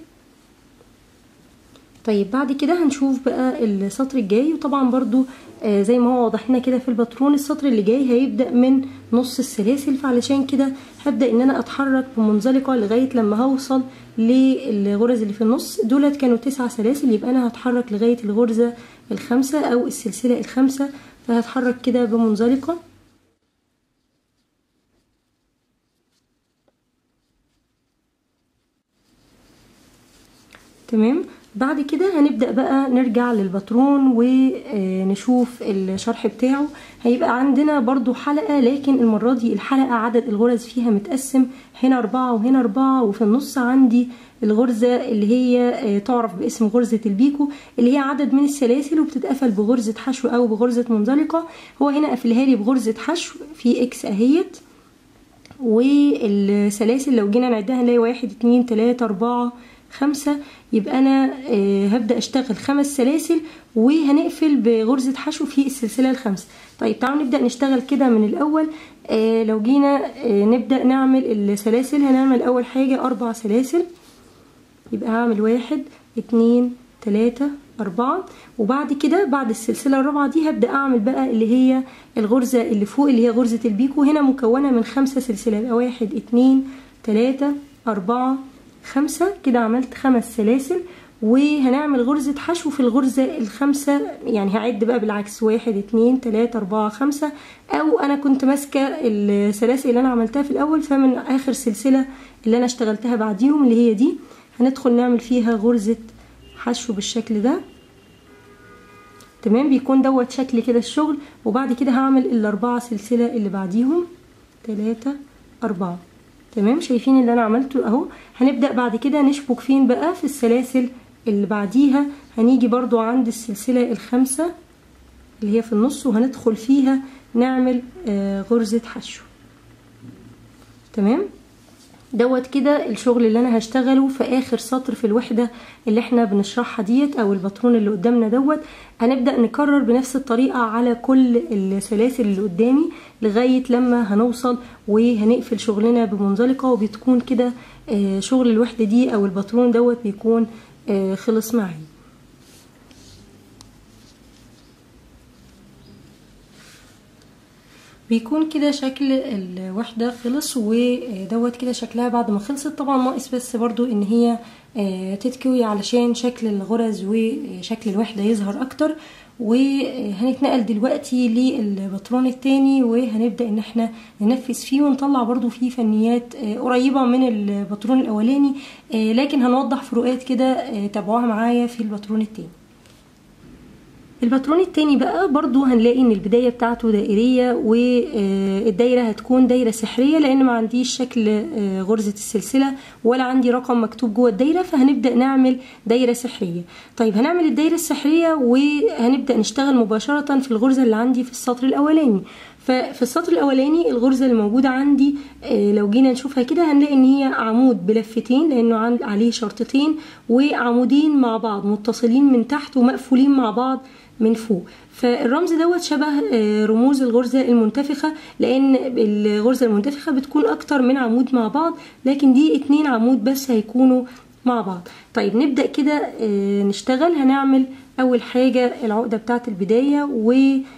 طيب بعد كده هنشوف بقى السطر الجاي وطبعا برضو زي ما هو واضح لنا كده في الباترون السطر اللي جاي هيبدأ من نص السلاسل فعلشان كده هبدأ ان انا اتحرك بمنزلقة لغاية لما هوصل للغرز اللي في النص دولت كانوا تسع سلاسل يبقى انا هتحرك لغاية الغرزة الخامسة او السلسلة الخامسة فهتحرك كده بمنزلقة تمام بعد كده هنبدأ بقى نرجع للباترون ونشوف الشرح بتاعه هيبقى عندنا برضو حلقة لكن المرة دي الحلقة عدد الغرز فيها متقسم هنا أربعة وهنا أربعة وفي النص عندي الغرزة اللي هي تعرف باسم غرزة البيكو اللي هي عدد من السلاسل وبتتقفل بغرزة حشو أو بغرزة منزلقة هو هنا قفلها لي بغرزة حشو في إكس أهيت والسلاسل لو جينا نعدها نلاقي واحد اتنين تلاتة أربعة خمسة يبقى أنا هبدأ أشتغل خمس سلاسل وهنقفل بغرزة حشو في السلسلة الخامسة طيب تعالوا نبدأ نشتغل كده من الأول لو جينا نبدأ نعمل السلاسل هنعمل أول حاجة أربع سلاسل يبقى هعمل واحد اتنين تلاتة أربعة وبعد كده بعد السلسلة الرابعة دي هبدأ أعمل بقى اللي هي الغرزة اللي فوق اللي هي غرزة البيكو هنا مكونة من خمسة سلسلة يبقى واحد اتنين تلاتة أربعة خمسة كده عملت خمس سلاسل وهنعمل غرزة حشو في الغرزة الخامسة يعني هعد بقى بالعكس واحد اتنين تلاتة أربعة خمسة أو أنا كنت ماسكة السلاسل اللي أنا عملتها في الأول فمن آخر سلسلة اللي أنا اشتغلتها بعديهم اللي هي دي هندخل نعمل فيها غرزة حشو بالشكل ده تمام بيكون دوت شكل كده الشغل وبعد كده هعمل الأربعة سلسلة اللي بعديهم تلاتة أربعة تمام شايفين اللي انا عملته اهو هنبدأ بعد كده نشبك فين بقى في السلاسل اللي بعديها هنيجي برضو عند السلسلة الخامسة اللي هي في النص وهندخل فيها نعمل آه غرزة حشو تمام دوت كده الشغل اللي انا هشتغله في اخر سطر في الوحدة اللي احنا بنشرحها ديت او الباترون اللي قدامنا دوت هنبدأ نكرر بنفس الطريقة على كل السلاسل اللي قدامي لغاية لما هنوصل وهنقفل شغلنا بمنزلقة وبتكون كده شغل الوحدة دي او الباترون دوت بيكون خلص معي بيكون كده شكل الوحدة خلص ودوت كده شكلها بعد ما خلصت طبعا ناقص بس برضو ان هي تتكوي علشان شكل الغرز وشكل الوحدة يظهر اكتر وهنتنقل دلوقتي للباترون التاني وهنبدأ ان احنا ننفذ فيه ونطلع برضو فيه فنيات قريبة من الباترون الاولاني لكن هنوضح فروقات كده تابعوها معايا في الباترون التاني الباترون التاني بقى برضو هنلاقي ان البداية بتاعته دائرية والدايرة هتكون دايرة سحرية لان ما عنديش شكل غرزة السلسلة ولا عندي رقم مكتوب جوه الدايرة فهنبدأ نعمل دايرة سحرية طيب هنعمل الدايرة السحرية وهنبدأ نشتغل مباشرة في الغرزة اللي عندي في السطر الاولاني ففي السطر الاولاني الغرزه اللي موجوده عندي لو جينا نشوفها كده هنلاقي ان هي عمود بلفتين لانه عليه شرطتين وعمودين مع بعض متصلين من تحت ومقفولين مع بعض من فوق فالرمز دوت شبه رموز الغرزة المنتفخة لأن الغرزة المنتفخة بتكون أكتر من عمود مع بعض لكن دي اتنين عمود بس هيكونوا مع بعض طيب نبدأ كده نشتغل هنعمل أول حاجة العقدة بتاعة البداية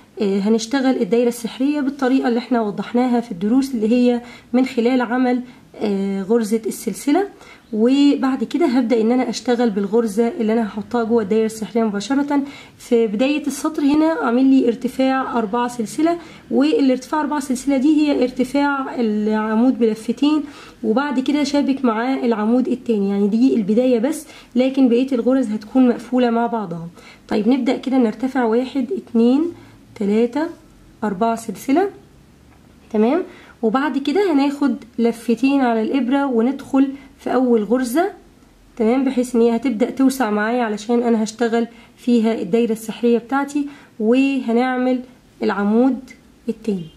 وهنشتغل الدايرة السحرية بالطريقة اللي احنا وضحناها في الدروس اللي هي من خلال عمل آه، غرزة السلسلة وبعد كده هبدأ ان انا اشتغل بالغرزة اللي انا هحطها جوه الدايرة السحرية مباشرة في بداية السطر هنا عامل لي ارتفاع اربعة سلسلة والارتفاع اربعة سلسلة دي هي ارتفاع العمود بلفتين وبعد كده شابك معاه العمود التاني يعني دي البداية بس لكن بقية الغرز هتكون مقفولة مع بعضها طيب نبدأ كده نرتفع واحد اتنين تلاتة اربعة سلسلة تمام وبعد كده هناخد لفتين على الابرة وندخل في اول غرزة تمام بحيث ان هي هتبدأ توسع معايا علشان انا هشتغل فيها الدايرة السحرية بتاعتي وهنعمل العمود التاني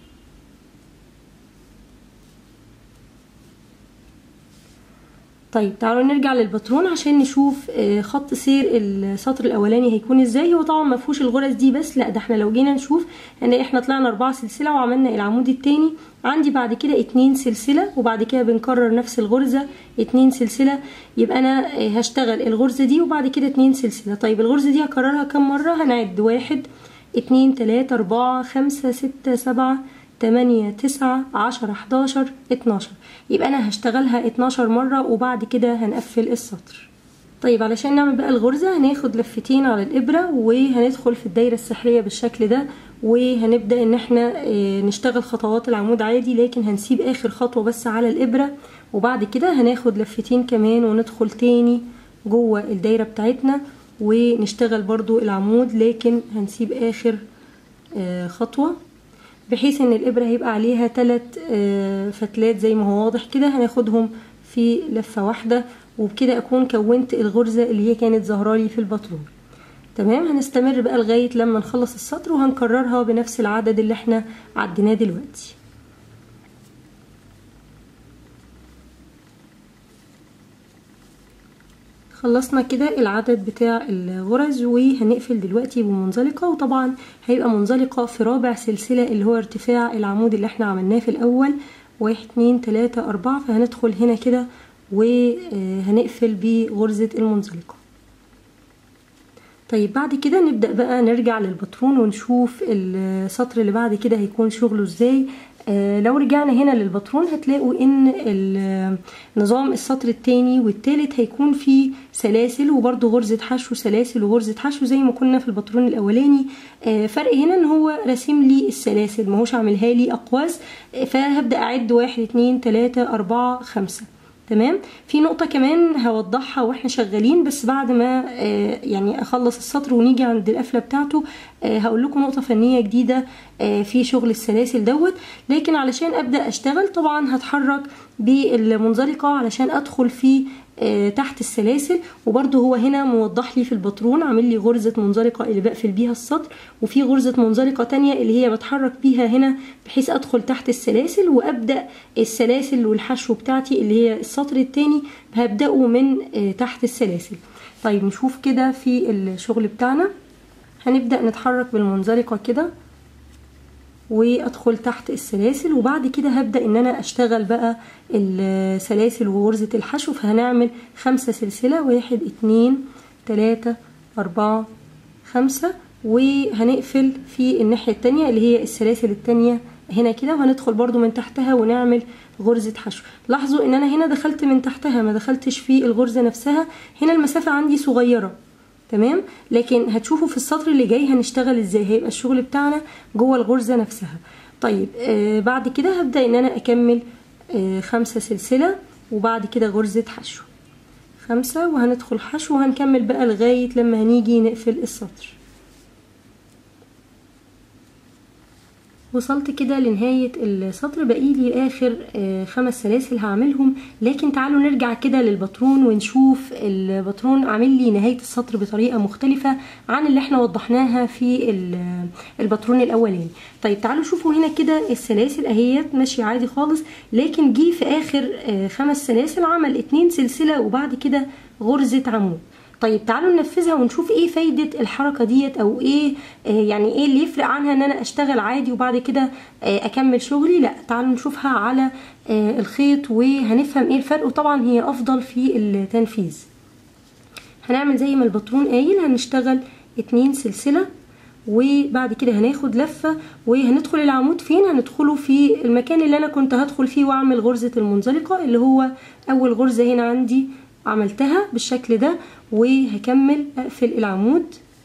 طيب تعالوا نرجع للباترون عشان نشوف آه، خط سير السطر الاولاني هيكون ازاي هو طبعا ما فيهوش الغرز دي بس لا ده احنا لو جينا نشوف هنلاقي احنا طلعنا اربعة سلسله وعملنا العمود التاني عندي بعد كده اتنين سلسله وبعد كده بنكرر نفس الغرزه اتنين سلسله يبقى انا آه، هشتغل الغرزه دي وبعد كده اتنين سلسله طيب الغرزه دي هكررها كم مره هنعد واحد اتنين تلاتة اربعة خمسة ستة سبعة تمانية تسعة عشرة حداشر اتناشر يبقى انا هشتغلها اتناشر مرة وبعد كده هنقفل السطر طيب علشان نعمل بقى الغرزة هناخد لفتين على الابرة وهندخل في الدايرة السحرية بالشكل ده وهنبدأ ان احنا اه نشتغل خطوات العمود عادي لكن هنسيب اخر خطوة بس على الابرة وبعد كده هناخد لفتين كمان وندخل تاني جوه الدايرة بتاعتنا ونشتغل برضو العمود لكن هنسيب اخر اه خطوة بحيث ان الابرة هيبقى عليها ثلاث فتلات زي ما هو واضح كده هناخدهم في لفة واحدة وبكده اكون كونت الغرزة اللي هي كانت ظهرالي في الباترون تمام هنستمر بقى لغاية لما نخلص السطر وهنكررها بنفس العدد اللي احنا عديناه دلوقتي خلصنا كده العدد بتاع الغرز وهنقفل دلوقتي بمنزلقة وطبعا هيبقى منزلقة في رابع سلسلة اللي هو ارتفاع العمود اللي احنا عملناه في الاول واحد اتنين تلاتة اربعة فهندخل هنا كده وهنقفل بغرزة المنزلقة طيب بعد كده نبدأ بقى نرجع للباترون ونشوف السطر اللي بعد كده هيكون شغله ازاي آه لو رجعنا هنا للباترون هتلاقوا ان نظام السطر التاني والتالت هيكون فيه سلاسل وبرده غرزة حشو سلاسل وغرزة حشو زي ما كنا في الباترون الاولاني آه فرق هنا ان هو راسم لي السلاسل ماهوش عاملها لي اقواس آه فهبدأ اعد واحد اتنين تلاتة اربعة خمسة تمام في نقطه كمان هوضحها واحنا شغالين بس بعد ما آه يعني اخلص السطر ونيجي عند القفله بتاعته آه هقول لكم نقطه فنيه جديده آه في شغل السلاسل دوت لكن علشان ابدا اشتغل طبعا هتحرك بالمنزلقه علشان ادخل في تحت السلاسل وبرده هو هنا موضح لي في الباترون عامل لي غرزة منزلقة اللي بقفل بيها السطر وفي غرزة منزلقة تانية اللي هي بتحرك بيها هنا بحيث ادخل تحت السلاسل وابدأ السلاسل والحشو بتاعتي اللي هي السطر التاني هبدأه من تحت السلاسل طيب نشوف كده في الشغل بتاعنا هنبدأ نتحرك بالمنزلقة كده وادخل تحت السلاسل وبعد كده هبدأ ان انا اشتغل بقى السلاسل وغرزة الحشو فهنعمل خمسة سلسلة واحد اتنين تلاتة اربعة خمسة وهنقفل في الناحية التانية اللي هي السلاسل التانية هنا كده وهندخل برضو من تحتها ونعمل غرزة حشو لاحظوا ان انا هنا دخلت من تحتها ما دخلتش في الغرزة نفسها هنا المسافة عندي صغيرة تمام لكن هتشوفوا في السطر اللي جاي هنشتغل ازاي هيبقى الشغل بتاعنا جوه الغرزه نفسها طيب آه بعد كده هبدا ان انا اكمل آه خمسة سلسله وبعد كده غرزه حشو خمسة وهندخل حشو وهنكمل بقى لغايه لما هنيجي نقفل السطر وصلت كده لنهاية السطر بقي لي اخر خمس سلاسل هعملهم لكن تعالوا نرجع كده للباترون ونشوف الباترون عامل لي نهاية السطر بطريقة مختلفة عن اللي احنا وضحناها في الباترون الاولاني طيب تعالوا شوفوا هنا كده السلاسل اهيت ماشية عادي خالص لكن جه في اخر خمس سلاسل عمل اتنين سلسلة وبعد كده غرزة عمود طيب تعالوا ننفذها ونشوف ايه فايدة الحركة ديت او ايه آه يعني ايه اللي يفرق عنها ان انا اشتغل عادي وبعد كده آه اكمل شغلي لا تعالوا نشوفها على آه الخيط وهنفهم ايه الفرق وطبعا هي افضل في التنفيذ هنعمل زي ما الباترون قايل هنشتغل اتنين سلسلة وبعد كده هناخد لفة وهندخل العمود فين هندخله في المكان اللي انا كنت هدخل فيه واعمل غرزة المنزلقة اللي هو اول غرزة هنا عندي عملتها بالشكل ده وهكمل اقفل العمود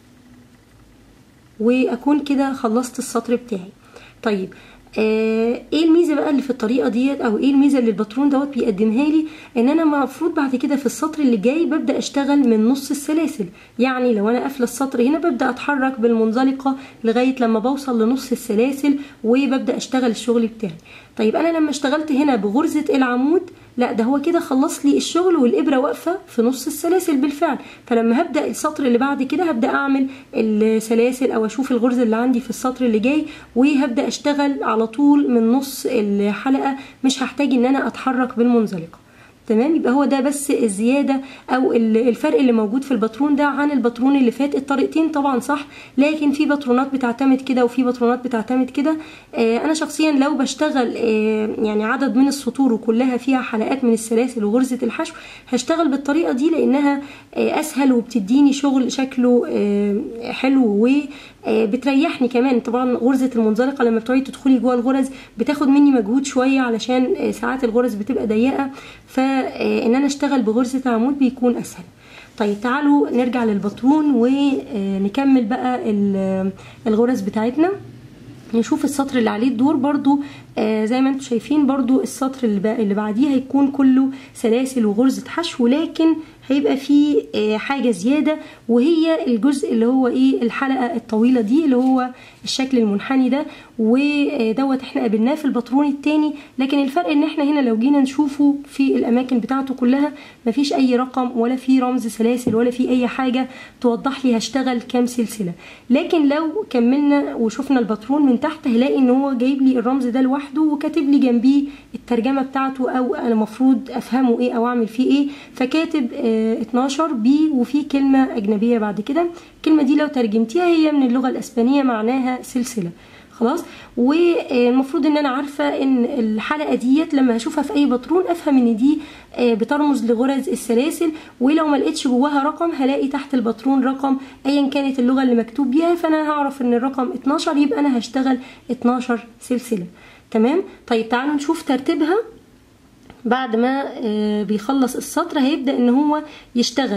واكون كده خلصت السطر بتاعي طيب آه ايه الميزه بقى اللي في الطريقه ديت او ايه الميزه اللي الباترون دوت بيقدمها لي ان انا المفروض بعد كده في السطر اللي جاي ببدا اشتغل من نص السلاسل يعني لو انا قافله السطر هنا ببدا اتحرك بالمنزلقه لغايه لما بوصل لنص السلاسل وببدا اشتغل الشغل بتاعي طيب انا لما اشتغلت هنا بغرزه العمود لا ده هو كده خلص لي الشغل والابره واقفه في نص السلاسل بالفعل فلما هبدا السطر اللي بعد كده هبدا اعمل السلاسل او اشوف الغرزه اللي عندي في السطر اللي جاي وهبدا اشتغل على طول من نص الحلقه مش هحتاج ان انا اتحرك بالمنزلقه تمام يبقى هو ده بس الزيادة أو الفرق اللي موجود في الباترون ده عن الباترون اللي فات الطريقتين طبعا صح لكن في باترونات بتعتمد كده وفي باترونات بتعتمد كده آه أنا شخصيا لو بشتغل آه يعني عدد من السطور وكلها فيها حلقات من السلاسل وغرزة الحشو هشتغل بالطريقة دي لأنها آه أسهل وبتديني شغل شكله حلو و بتريحني كمان طبعا غرزة المنزلقة لما بتقعدي تدخلي جوه الغرز بتاخد مني مجهود شوية علشان ساعات الغرز بتبقى ضيقة فان انا اشتغل بغرزة عمود بيكون اسهل طيب تعالوا نرجع للباترون ونكمل بقى الغرز بتاعتنا نشوف السطر اللي عليه الدور برضو آه زي ما انتم شايفين برضو السطر اللي, اللي بعديه هيكون كله سلاسل وغرزة حشو لكن هيبقى فيه آه حاجة زيادة وهي الجزء اللي هو ايه الحلقة الطويلة دي اللي هو الشكل المنحني ده ودوت احنا قابلناه في الباترون التاني لكن الفرق ان احنا هنا لو جينا نشوفه في الاماكن بتاعته كلها مفيش اي رقم ولا في رمز سلاسل ولا في اي حاجة توضح لي هشتغل كام سلسلة لكن لو كملنا وشفنا الباترون من تحت هلاقي ان هو جايب لي الرمز ده لوحده وكاتب لي جنبيه الترجمة بتاعته او انا المفروض افهمه ايه او اعمل فيه ايه فكاتب اه 12 بي وفي كلمة اجنبية بعد كده الكلمة دي لو ترجمتيها هي من اللغة الاسبانية معناها سلسلة خلاص والمفروض ان انا عارفه ان الحلقه ديت لما اشوفها في اي باترون افهم ان دي بترمز لغرز السلاسل ولو ما لقيتش جواها رقم هلاقي تحت الباترون رقم ايا كانت اللغه اللي مكتوب بيها فانا هعرف ان الرقم 12 يبقى انا هشتغل 12 سلسله تمام طيب تعالوا نشوف ترتيبها بعد ما بيخلص السطر هيبدا ان هو يشتغل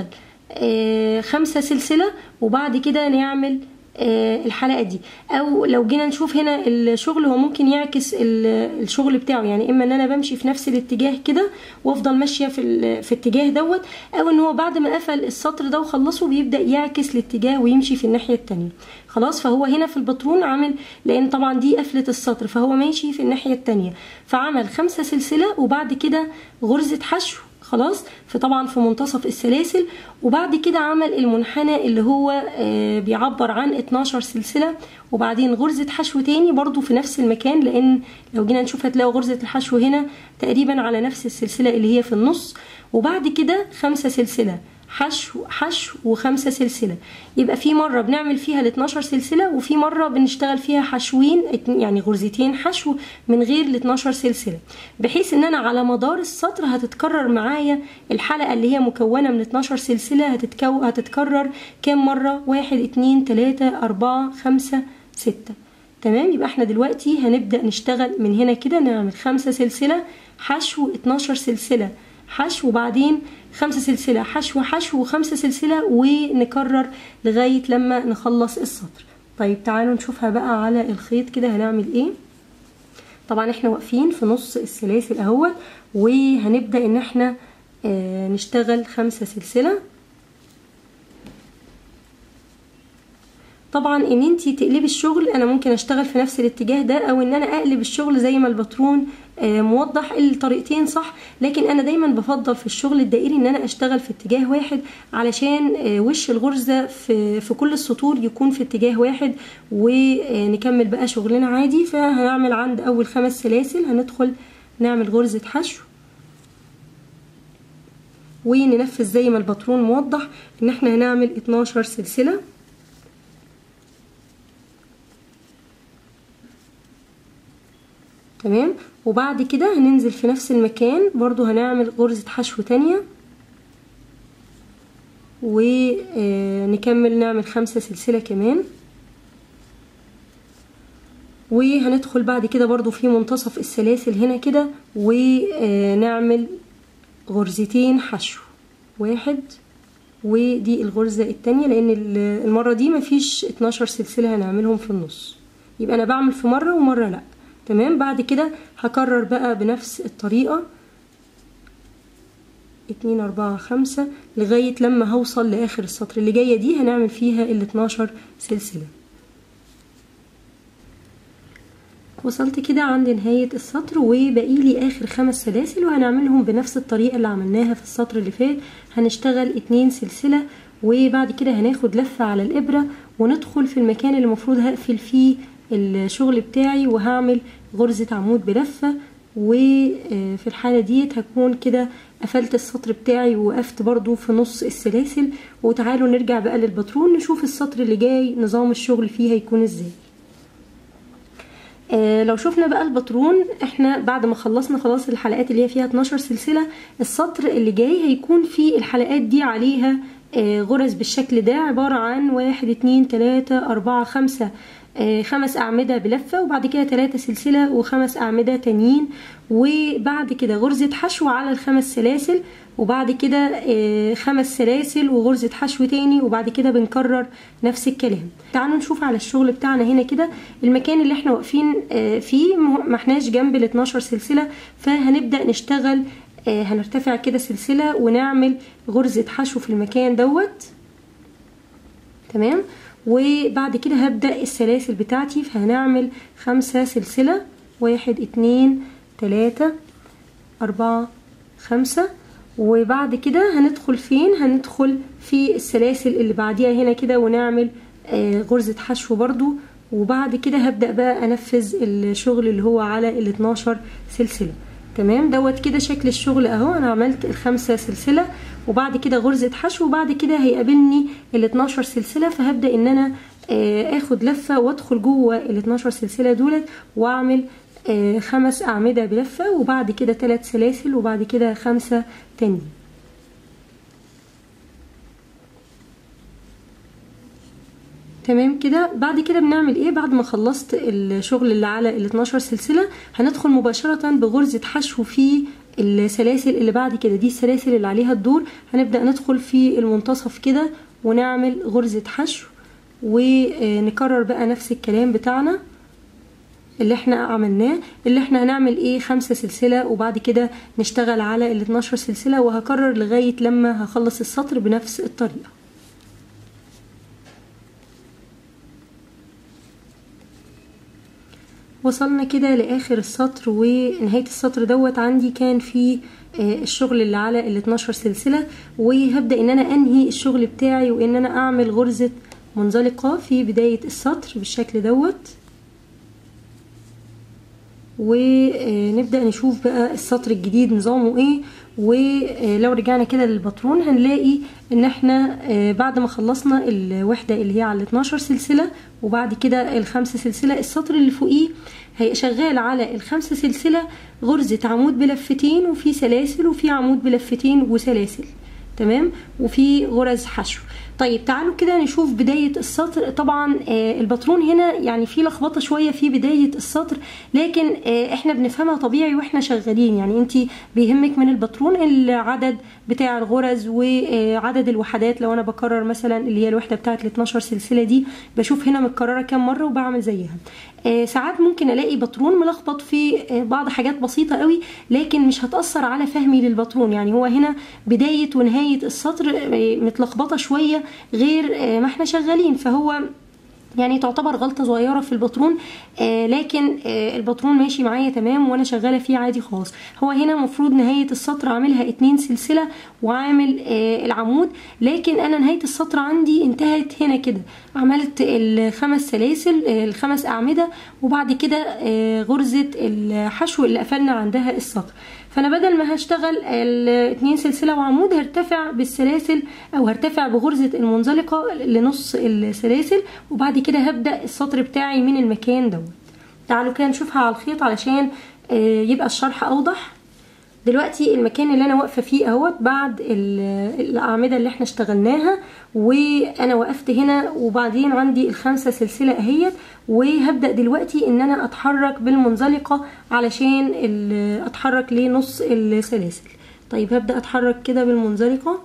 خمسة سلسلة وبعد كده نعمل الحلقه دي او لو جينا نشوف هنا الشغل هو ممكن يعكس الشغل بتاعه يعني اما ان انا بمشي في نفس الاتجاه كده وافضل ماشيه في في الاتجاه دوت او ان هو بعد ما قفل السطر ده وخلصه بيبدا يعكس الاتجاه ويمشي في الناحيه التانية خلاص فهو هنا في الباترون عامل لان طبعا دي قفله السطر فهو ماشي في الناحيه التانية فعمل خمسة سلسله وبعد كده غرزه حشو خلاص فطبعا في منتصف السلاسل وبعد كده عمل المنحنى اللي هو آه بيعبر عن 12 سلسلة وبعدين غرزة حشو تاني برضو في نفس المكان لان لو جينا نشوف هتلاقوا غرزة الحشو هنا تقريبا على نفس السلسلة اللي هي في النص وبعد كده خمسة سلسلة حشو حشو وخمسة سلسلة يبقى في مرة بنعمل فيها ال 12 سلسلة وفي مرة بنشتغل فيها حشوين يعني غرزتين حشو من غير ال 12 سلسلة بحيث ان انا على مدار السطر هتتكرر معايا الحلقة اللي هي مكونة من 12 سلسلة هتتكو هتتكرر كام مرة واحد اتنين تلاتة اربعة خمسة ستة تمام يبقى احنا دلوقتي هنبدأ نشتغل من هنا كده نعمل خمسة سلسلة حشو 12 سلسلة حشو وبعدين خمسة سلسلة حشو حشو وخمسة سلسلة ونكرر لغاية لما نخلص السطر طيب تعالوا نشوفها بقى على الخيط كده هنعمل ايه طبعا احنا واقفين في نص السلاسل اهوت وهنبدأ ان احنا اه نشتغل خمسة سلسلة طبعا ان انتي تقلبي الشغل انا ممكن اشتغل في نفس الاتجاه ده او ان انا اقلب الشغل زي ما الباترون موضح الطريقتين صح لكن انا دايما بفضل في الشغل الدائري ان انا اشتغل في اتجاه واحد علشان وش الغرزة في, في كل السطور يكون في اتجاه واحد ونكمل بقى شغلنا عادي فهنعمل عند اول خمس سلاسل هندخل نعمل غرزة حشو وننفذ زي ما الباترون موضح ان احنا هنعمل 12 سلسله تمام وبعد كده هننزل في نفس المكان برضو هنعمل غرزة حشو تانية ونكمل نعمل خمسة سلسلة كمان وهندخل بعد كده برضو في منتصف السلاسل هنا كده ونعمل غرزتين حشو واحد ودي الغرزة التانية لان المرة دي مفيش 12 سلسلة هنعملهم في النص يبقى انا بعمل في مرة ومرة لا تمام بعد كده هكرر بقى بنفس الطريقة اتنين اربعة خمسة لغاية لما هوصل لاخر السطر اللي جاية دي هنعمل فيها ال 12 سلسلة وصلت كده عند نهاية السطر وبقي لي اخر خمس سلاسل وهنعملهم بنفس الطريقة اللي عملناها في السطر اللي فات هنشتغل اتنين سلسلة وبعد كده هناخد لفة على الابرة وندخل في المكان اللي المفروض هقفل فيه الشغل بتاعي وهعمل غرزة عمود بلفة وفي الحالة ديت هكون كده قفلت السطر بتاعي ووقفت برضو في نص السلاسل وتعالوا نرجع بقى للباترون نشوف السطر اللي جاي نظام الشغل فيه هيكون ازاي آه لو شفنا بقى الباترون احنا بعد ما خلصنا خلاص الحلقات اللي هي فيها 12 سلسلة السطر اللي جاي هيكون في الحلقات دي عليها آه غرز بالشكل ده عبارة عن واحد اتنين تلاتة اربعة خمسة آه خمس أعمدة بلفة وبعد كده تلاتة سلسلة وخمس أعمدة تانيين وبعد كده غرزة حشو على الخمس سلاسل وبعد كده آه خمس سلاسل وغرزة حشو تاني وبعد كده بنكرر نفس الكلام تعالوا نشوف على الشغل بتاعنا هنا كده المكان اللي احنا واقفين آه فيه ما احناش جنب ال 12 سلسلة فهنبدأ نشتغل هنرتفع كده سلسلة ونعمل غرزة حشو في المكان دوت تمام وبعد كده هبدأ السلاسل بتاعتي فهنعمل خمسة سلسلة واحد اتنين تلاتة أربعة خمسة وبعد كده هندخل فين هندخل في السلاسل اللي بعديها هنا كده ونعمل آه غرزة حشو برضو وبعد كده هبدأ بقى أنفذ الشغل اللي هو على ال 12 سلسلة تمام دوت كده شكل الشغل اهو انا عملت الخمسة سلسلة وبعد كده غرزة حشو وبعد كده هيقابلني ال 12 سلسلة فهبدأ ان انا اخد لفة وادخل جوه ال 12 سلسلة دولت واعمل خمس اعمدة بلفة وبعد كده ثلاث سلاسل وبعد كده خمسة تاني تمام كده بعد كده بنعمل ايه بعد ما خلصت الشغل اللي على ال 12 سلسله هندخل مباشره بغرزه حشو في السلاسل اللي بعد كده دي السلاسل اللي عليها الدور هنبدا ندخل في المنتصف كده ونعمل غرزه حشو ونكرر بقى نفس الكلام بتاعنا اللي احنا عملناه اللي احنا هنعمل ايه خمسة سلسلة وبعد كده نشتغل على ال 12 سلسلة وهكرر لغاية لما هخلص السطر بنفس الطريقة وصلنا كده لاخر السطر ونهايه السطر دوت عندي كان في الشغل اللي على ال 12 سلسله وهبدا ان انا انهي الشغل بتاعي وان انا اعمل غرزه منزلقه في بدايه السطر بالشكل دوت ونبدا نشوف بقى السطر الجديد نظامه ايه ولو رجعنا كده للباترون هنلاقي ان احنا بعد ما خلصنا الوحده اللي هي على 12 سلسله وبعد كده الخمسه سلسله السطر اللي فوقيه هيبقى شغال على الخمسه سلسله غرزه عمود بلفتين وفي سلاسل وفي عمود بلفتين وسلاسل تمام وفي غرز حشو طيب تعالوا كده نشوف بداية السطر طبعا آه الباترون هنا يعني في لخبطة شوية في بداية السطر لكن آه احنا بنفهمها طبيعي واحنا شغالين يعني انت بيهمك من الباترون العدد بتاع الغرز وعدد الوحدات لو انا بكرر مثلا اللي هي الوحدة بتاعت ال 12 سلسلة دي بشوف هنا متكررة كام مرة وبعمل زيها آه ساعات ممكن الاقي باترون ملخبط في بعض حاجات بسيطة قوي لكن مش هتأثر على فهمي للباترون يعني هو هنا بداية ونهاية السطر متلخبطة شوية غير ما احنا شغالين فهو يعني تعتبر غلطه صغيره في الباترون آه لكن آه الباترون ماشي معايا تمام وانا شغاله فيه عادي خالص هو هنا المفروض نهايه السطر عاملها اتنين سلسله وعامل آه العمود لكن انا نهايه السطر عندي انتهت هنا كده عملت الخمس سلاسل آه الخمس اعمده وبعد كده آه غرزه الحشو اللي قفلنا عندها السطر فانا بدل ما هشتغل الاتنين سلسله وعمود هرتفع بالسلاسل او هرتفع بغرزه المنزلقه لنص السلاسل وبعد كده هبدا السطر بتاعي من المكان دوت تعالوا كده نشوفها على الخيط علشان يبقى الشرح اوضح دلوقتي المكان اللي انا واقفه فيه اهوت بعد ال- الاعمده اللي احنا اشتغلناها وانا وقفت هنا وبعدين عندي الخمسه سلسله اهيت وهبدا دلوقتي ان انا اتحرك بالمنزلقه علشان ال- اتحرك لنص السلاسل طيب هبدا اتحرك كده بالمنزلقه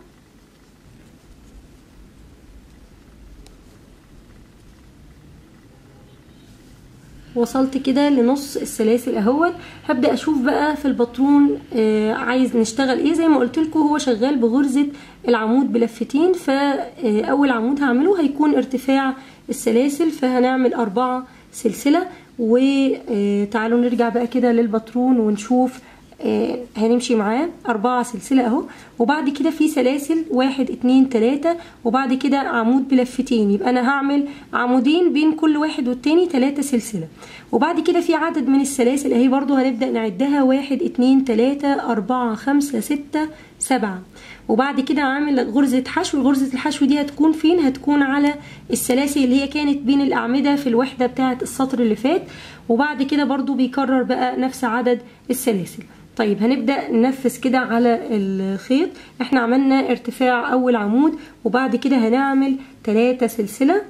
وصلت كده لنص السلاسل اهوت هبدا اشوف بقى في الباترون آه عايز نشتغل ايه زي ما قلت لكم هو شغال بغرزه العمود بلفتين فاول عمود هعمله هيكون ارتفاع السلاسل فهنعمل اربعه سلسله وتعالوا نرجع بقى كده للباترون ونشوف آه هنمشي معاه أربعة سلسلة أهو وبعد كده في سلاسل واحد اتنين تلاتة وبعد كده عمود بلفتين يبقى أنا هعمل عمودين بين كل واحد والتاني تلاتة سلسلة وبعد كده في عدد من السلاسل أهي برضو هنبدأ نعدها واحد اتنين تلاتة أربعة خمسة ستة سبعة وبعد كده عامل غرزة حشو غرزة الحشو دي هتكون فين هتكون على السلاسل اللي هي كانت بين الأعمدة في الوحدة بتاعة السطر اللي فات وبعد كده برضو بيكرر بقى نفس عدد السلاسل طيب هنبدأ ننفذ كده على الخيط احنا عملنا ارتفاع اول عمود وبعد كده هنعمل تلاتة سلسلة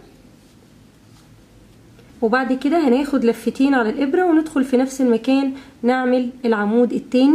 وبعد كده هناخد لفتين على الابرة وندخل في نفس المكان نعمل العمود التاني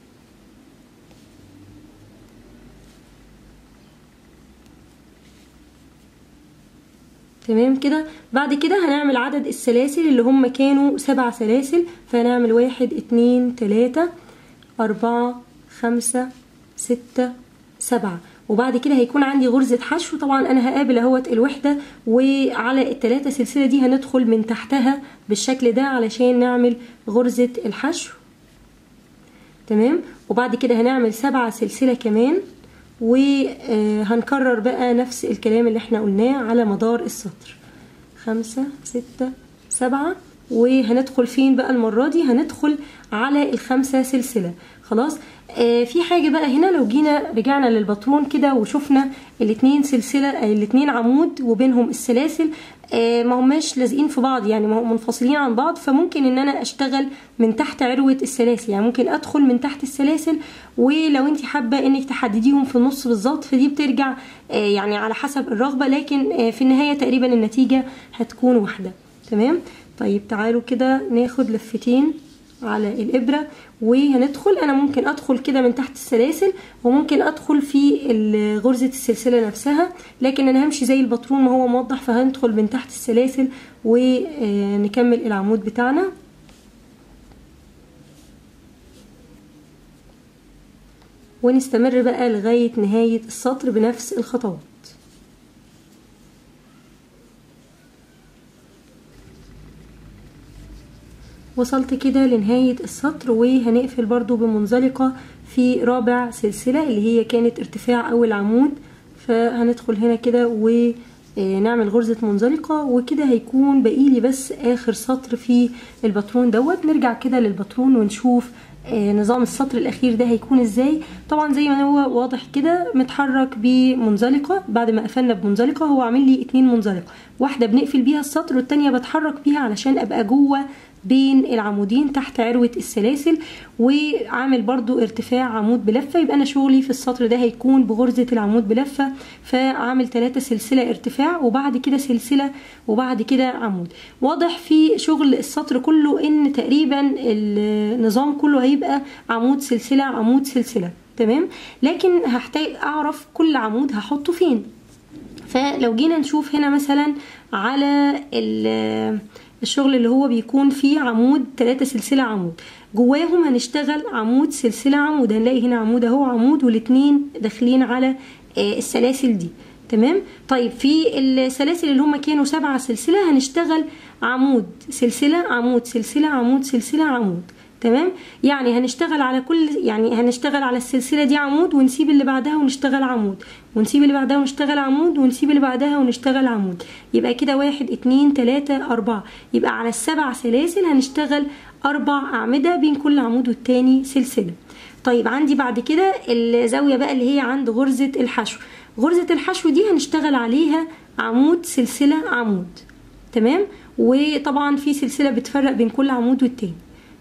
تمام كده بعد كده هنعمل عدد السلاسل اللي هم كانوا سبع سلاسل فهنعمل واحد اتنين تلاتة أربعة خمسة ستة سبعة وبعد كده هيكون عندي غرزة حشو طبعا أنا هقابل اهوت الوحدة وعلى التلاتة سلسلة دي هندخل من تحتها بالشكل ده علشان نعمل غرزة الحشو تمام وبعد كده هنعمل سبعة سلسلة كمان وهنكرر بقى نفس الكلام اللي احنا قلناه على مدار السطر خمسة ستة سبعة وهندخل فين بقى المرة دي هندخل على الخمسة سلسلة خلاص آه في حاجة بقى هنا لو جينا رجعنا للباترون كده وشفنا الاتنين سلسلة آه الاتنين عمود وبينهم السلاسل آه ما هماش لازقين في بعض يعني ما هم منفصلين عن بعض فممكن ان انا اشتغل من تحت عروة السلاسل يعني ممكن ادخل من تحت السلاسل ولو انت حابة انك تحدديهم في النص بالظبط فدي بترجع آه يعني على حسب الرغبة لكن آه في النهاية تقريبا النتيجة هتكون واحدة تمام طيب تعالوا كده ناخد لفتين على الإبرة وهندخل أنا ممكن أدخل كده من تحت السلاسل وممكن أدخل في غرزة السلسلة نفسها لكن أنا همشي زي الباترون ما هو موضح فهندخل من تحت السلاسل ونكمل العمود بتاعنا ونستمر بقى لغاية نهاية السطر بنفس الخطوات وصلت كده لنهاية السطر وهنقفل برضو بمنزلقة في رابع سلسلة اللي هي كانت ارتفاع اول عمود فهندخل هنا كده ونعمل غرزة منزلقة وكده هيكون بقيلي بس اخر سطر في الباترون دوت نرجع كده للباترون ونشوف نظام السطر الاخير ده هيكون ازاي طبعا زي ما هو واضح كده متحرك بمنزلقه بعد ما قفلنا بمنزلقه هو عامل لي اتنين منزلقه واحده بنقفل بيها السطر والتانيه بتحرك بيها علشان ابقى جوه بين العمودين تحت عروة السلاسل وعامل برضو ارتفاع عمود بلفة يبقى أنا شغلي في السطر ده هيكون بغرزة العمود بلفة فعامل ثلاثة سلسلة ارتفاع وبعد كده سلسلة وبعد كده عمود واضح في شغل السطر كله ان تقريبا النظام كله هيبقى عمود سلسلة عمود سلسلة تمام لكن هحتاج اعرف كل عمود هحطه فين فلو جينا نشوف هنا مثلا على الشغل اللي هو بيكون فيه عمود ثلاثة سلسلة عمود جواهم هنشتغل عمود سلسلة عمود هنلاقي هنا عمود اهو عمود والاتنين داخلين على السلاسل دي تمام طيب في السلاسل اللي هم كانوا سبعة سلسلة هنشتغل عمود سلسلة عمود سلسلة عمود سلسلة عمود تمام يعني هنشتغل على كل يعني هنشتغل على السلسله دي عمود ونسيب اللي بعدها ونشتغل عمود ونسيب اللي بعدها ونشتغل عمود ونسيب اللي بعدها ونشتغل عمود يبقى كده واحد اتنين تلاتة اربعة يبقى على السبع سلاسل هنشتغل اربع اعمده بين كل عمود والتاني سلسله طيب عندي بعد كده الزاويه بقى اللي هي عند غرزه الحشو غرزه الحشو دي هنشتغل عليها عمود سلسله عمود تمام وطبعا في سلسله بتفرق بين كل عمود والتاني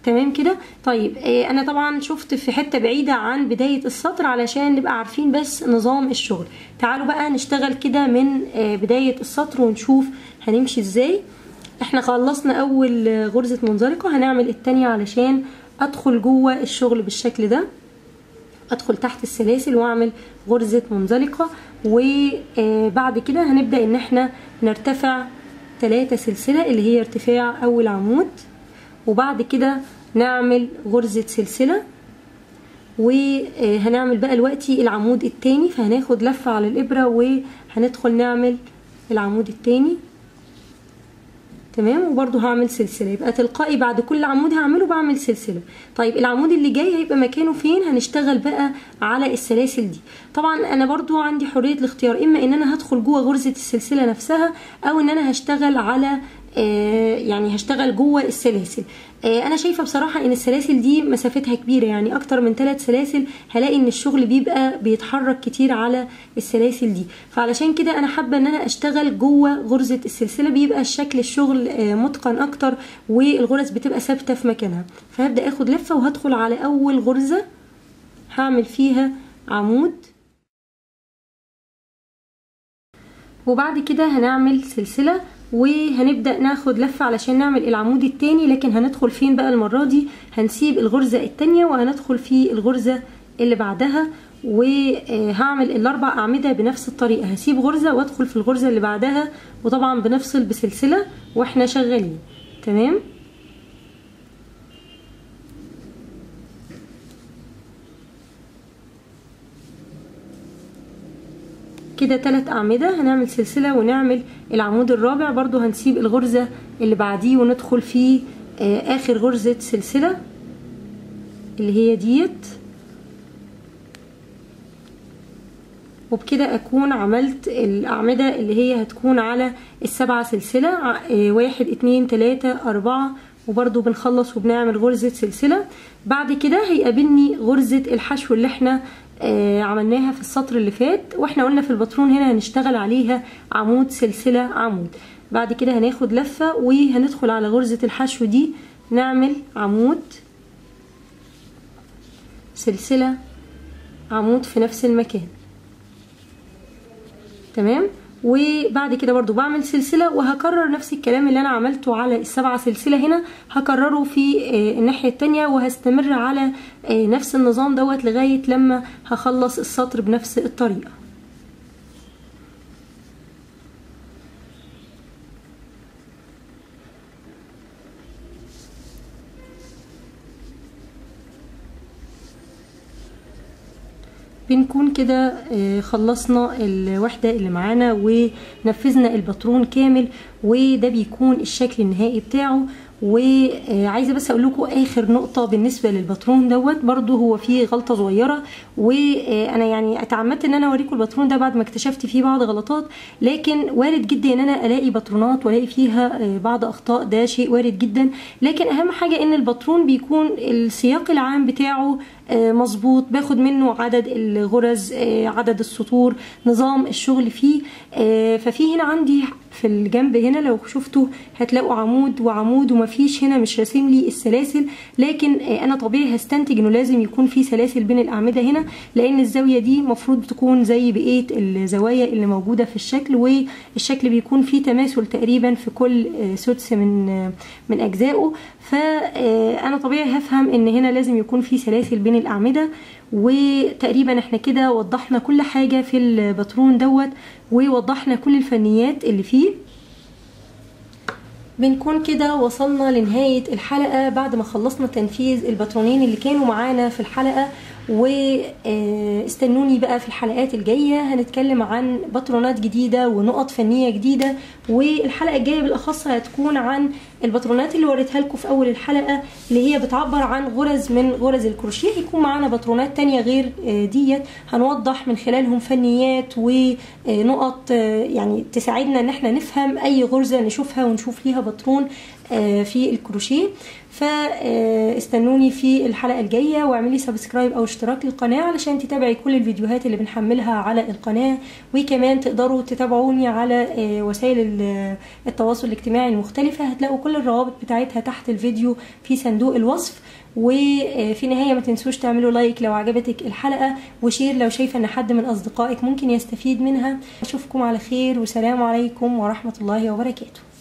تمام كده طيب آه انا طبعا شفت في حته بعيده عن بدايه السطر علشان نبقى عارفين بس نظام الشغل تعالوا بقى نشتغل كده من آه بدايه السطر ونشوف هنمشي ازاي احنا خلصنا اول غرزه منزلقه هنعمل التانية علشان ادخل جوه الشغل بالشكل ده ادخل تحت السلاسل واعمل غرزه منزلقه وبعد كده هنبدا ان احنا نرتفع ثلاثة سلسله اللي هي ارتفاع اول عمود وبعد كده نعمل غرزة سلسلة وهنعمل بقى دلوقتي العمود التاني فهناخد لفة على الإبرة وهندخل نعمل العمود التاني تمام وبرده هعمل سلسله يبقى تلقائي بعد كل عمود هعمله بعمل سلسله طيب العمود اللي جاي هيبقى مكانه فين هنشتغل بقى على السلاسل دي طبعا انا برضو عندي حريه الاختيار اما ان انا هدخل جوه غرزه السلسله نفسها او ان انا هشتغل على آه يعني هشتغل جوه السلاسل آه انا شايفه بصراحه ان السلاسل دي مسافتها كبيره يعني اكتر من ثلاث سلاسل هلاقي ان الشغل بيبقى بيتحرك كتير على السلاسل دي فعلشان كده انا حابه ان انا اشتغل جوه غرزه السلسله بيبقى الشكل الشغل آه متقن اكتر والغرز بتبقى ثابته في مكانها فهبدا اخد لفه وهدخل على اول غرزه هعمل فيها عمود وبعد كده هنعمل سلسله وهنبدأ ناخد لفة علشان نعمل العمود التاني لكن هندخل فين بقى المرة دي هنسيب الغرزة التانية وهندخل في الغرزة اللي بعدها وهعمل الاربع اعمدة بنفس الطريقة هسيب غرزة وادخل في الغرزة اللي بعدها وطبعا بنفصل بسلسلة واحنا شغالين تمام كده تلات أعمدة هنعمل سلسلة ونعمل العمود الرابع برضو هنسيب الغرزة اللي بعديه وندخل في آه آخر غرزة سلسلة اللي هي ديت وبكده أكون عملت الأعمدة اللي هي هتكون على السبعة سلسلة آه واحد اتنين تلاتة أربعة وبرضو بنخلص وبنعمل غرزة سلسلة بعد كده هيقابلني غرزة الحشو اللي احنا آه عملناها في السطر اللي فات واحنا قلنا في الباترون هنا هنشتغل عليها عمود سلسلة عمود بعد كده هناخد لفة وهندخل على غرزة الحشو دي نعمل عمود سلسلة عمود في نفس المكان تمام وبعد كده برضو بعمل سلسلة وهكرر نفس الكلام اللي انا عملته على السبعة سلسلة هنا هكرره في الناحية التانية وهستمر على نفس النظام دوت لغاية لما هخلص السطر بنفس الطريقة بنكون كده خلصنا الوحدة اللي معانا ونفذنا الباترون كامل وده بيكون الشكل النهائي بتاعه وعايزه بس اقول لكم اخر نقطه بالنسبه للباترون دوت برضو هو فيه غلطه صغيره وانا يعني اتعمدت ان انا اوريكم الباترون ده بعد ما اكتشفت فيه بعض غلطات لكن وارد جدا ان انا الاقي باترونات والاقي فيها بعض اخطاء ده شيء وارد جدا لكن اهم حاجه ان الباترون بيكون السياق العام بتاعه مظبوط باخد منه عدد الغرز عدد السطور نظام الشغل فيه ففي هنا عندي في الجنب هنا لو شفتوا هتلاقوا عمود وعمود ومفيش هنا مش راسم لي السلاسل لكن انا طبيعي هستنتج انه لازم يكون في سلاسل بين الاعمده هنا لان الزاويه دي مفروض تكون زي بقيه الزوايا اللي موجوده في الشكل والشكل بيكون فيه تماثل تقريبا في كل سدس من من اجزائه فانا طبيعي هفهم ان هنا لازم يكون في سلاسل بين الاعمده وتقريبا احنا كده وضحنا كل حاجه في الباترون دوت ووضحنا كل الفنيات اللي فيه بنكون كده وصلنا لنهاية الحلقة بعد ما خلصنا تنفيذ الباترونين اللي كانوا معانا في الحلقة واستنوني بقى في الحلقات الجاية هنتكلم عن باترونات جديدة ونقط فنية جديدة والحلقة الجاية بالأخص هتكون عن الباترونات اللي وريتها لكم في أول الحلقة اللي هي بتعبر عن غرز من غرز الكروشيه هيكون معانا باترونات تانية غير ديت هنوضح من خلالهم فنيات ونقط يعني تساعدنا ان احنا نفهم اي غرزة نشوفها ونشوف ليها باترون آه، في الكروشيه فاستنوني في الحلقه الجايه واعملي سبسكرايب او اشتراك للقناه علشان تتابعي كل الفيديوهات اللي بنحملها على القناه وكمان تقدروا تتابعوني على آه، وسائل ال- التواصل الاجتماعي المختلفه هتلاقوا كل الروابط بتاعتها تحت الفيديو في صندوق الوصف وفي النهايه ما تنسوش تعملوا لايك لو عجبتك الحلقه وشير لو شايفه ان حد من اصدقائك ممكن يستفيد منها اشوفكم على خير وسلام عليكم ورحمه الله وبركاته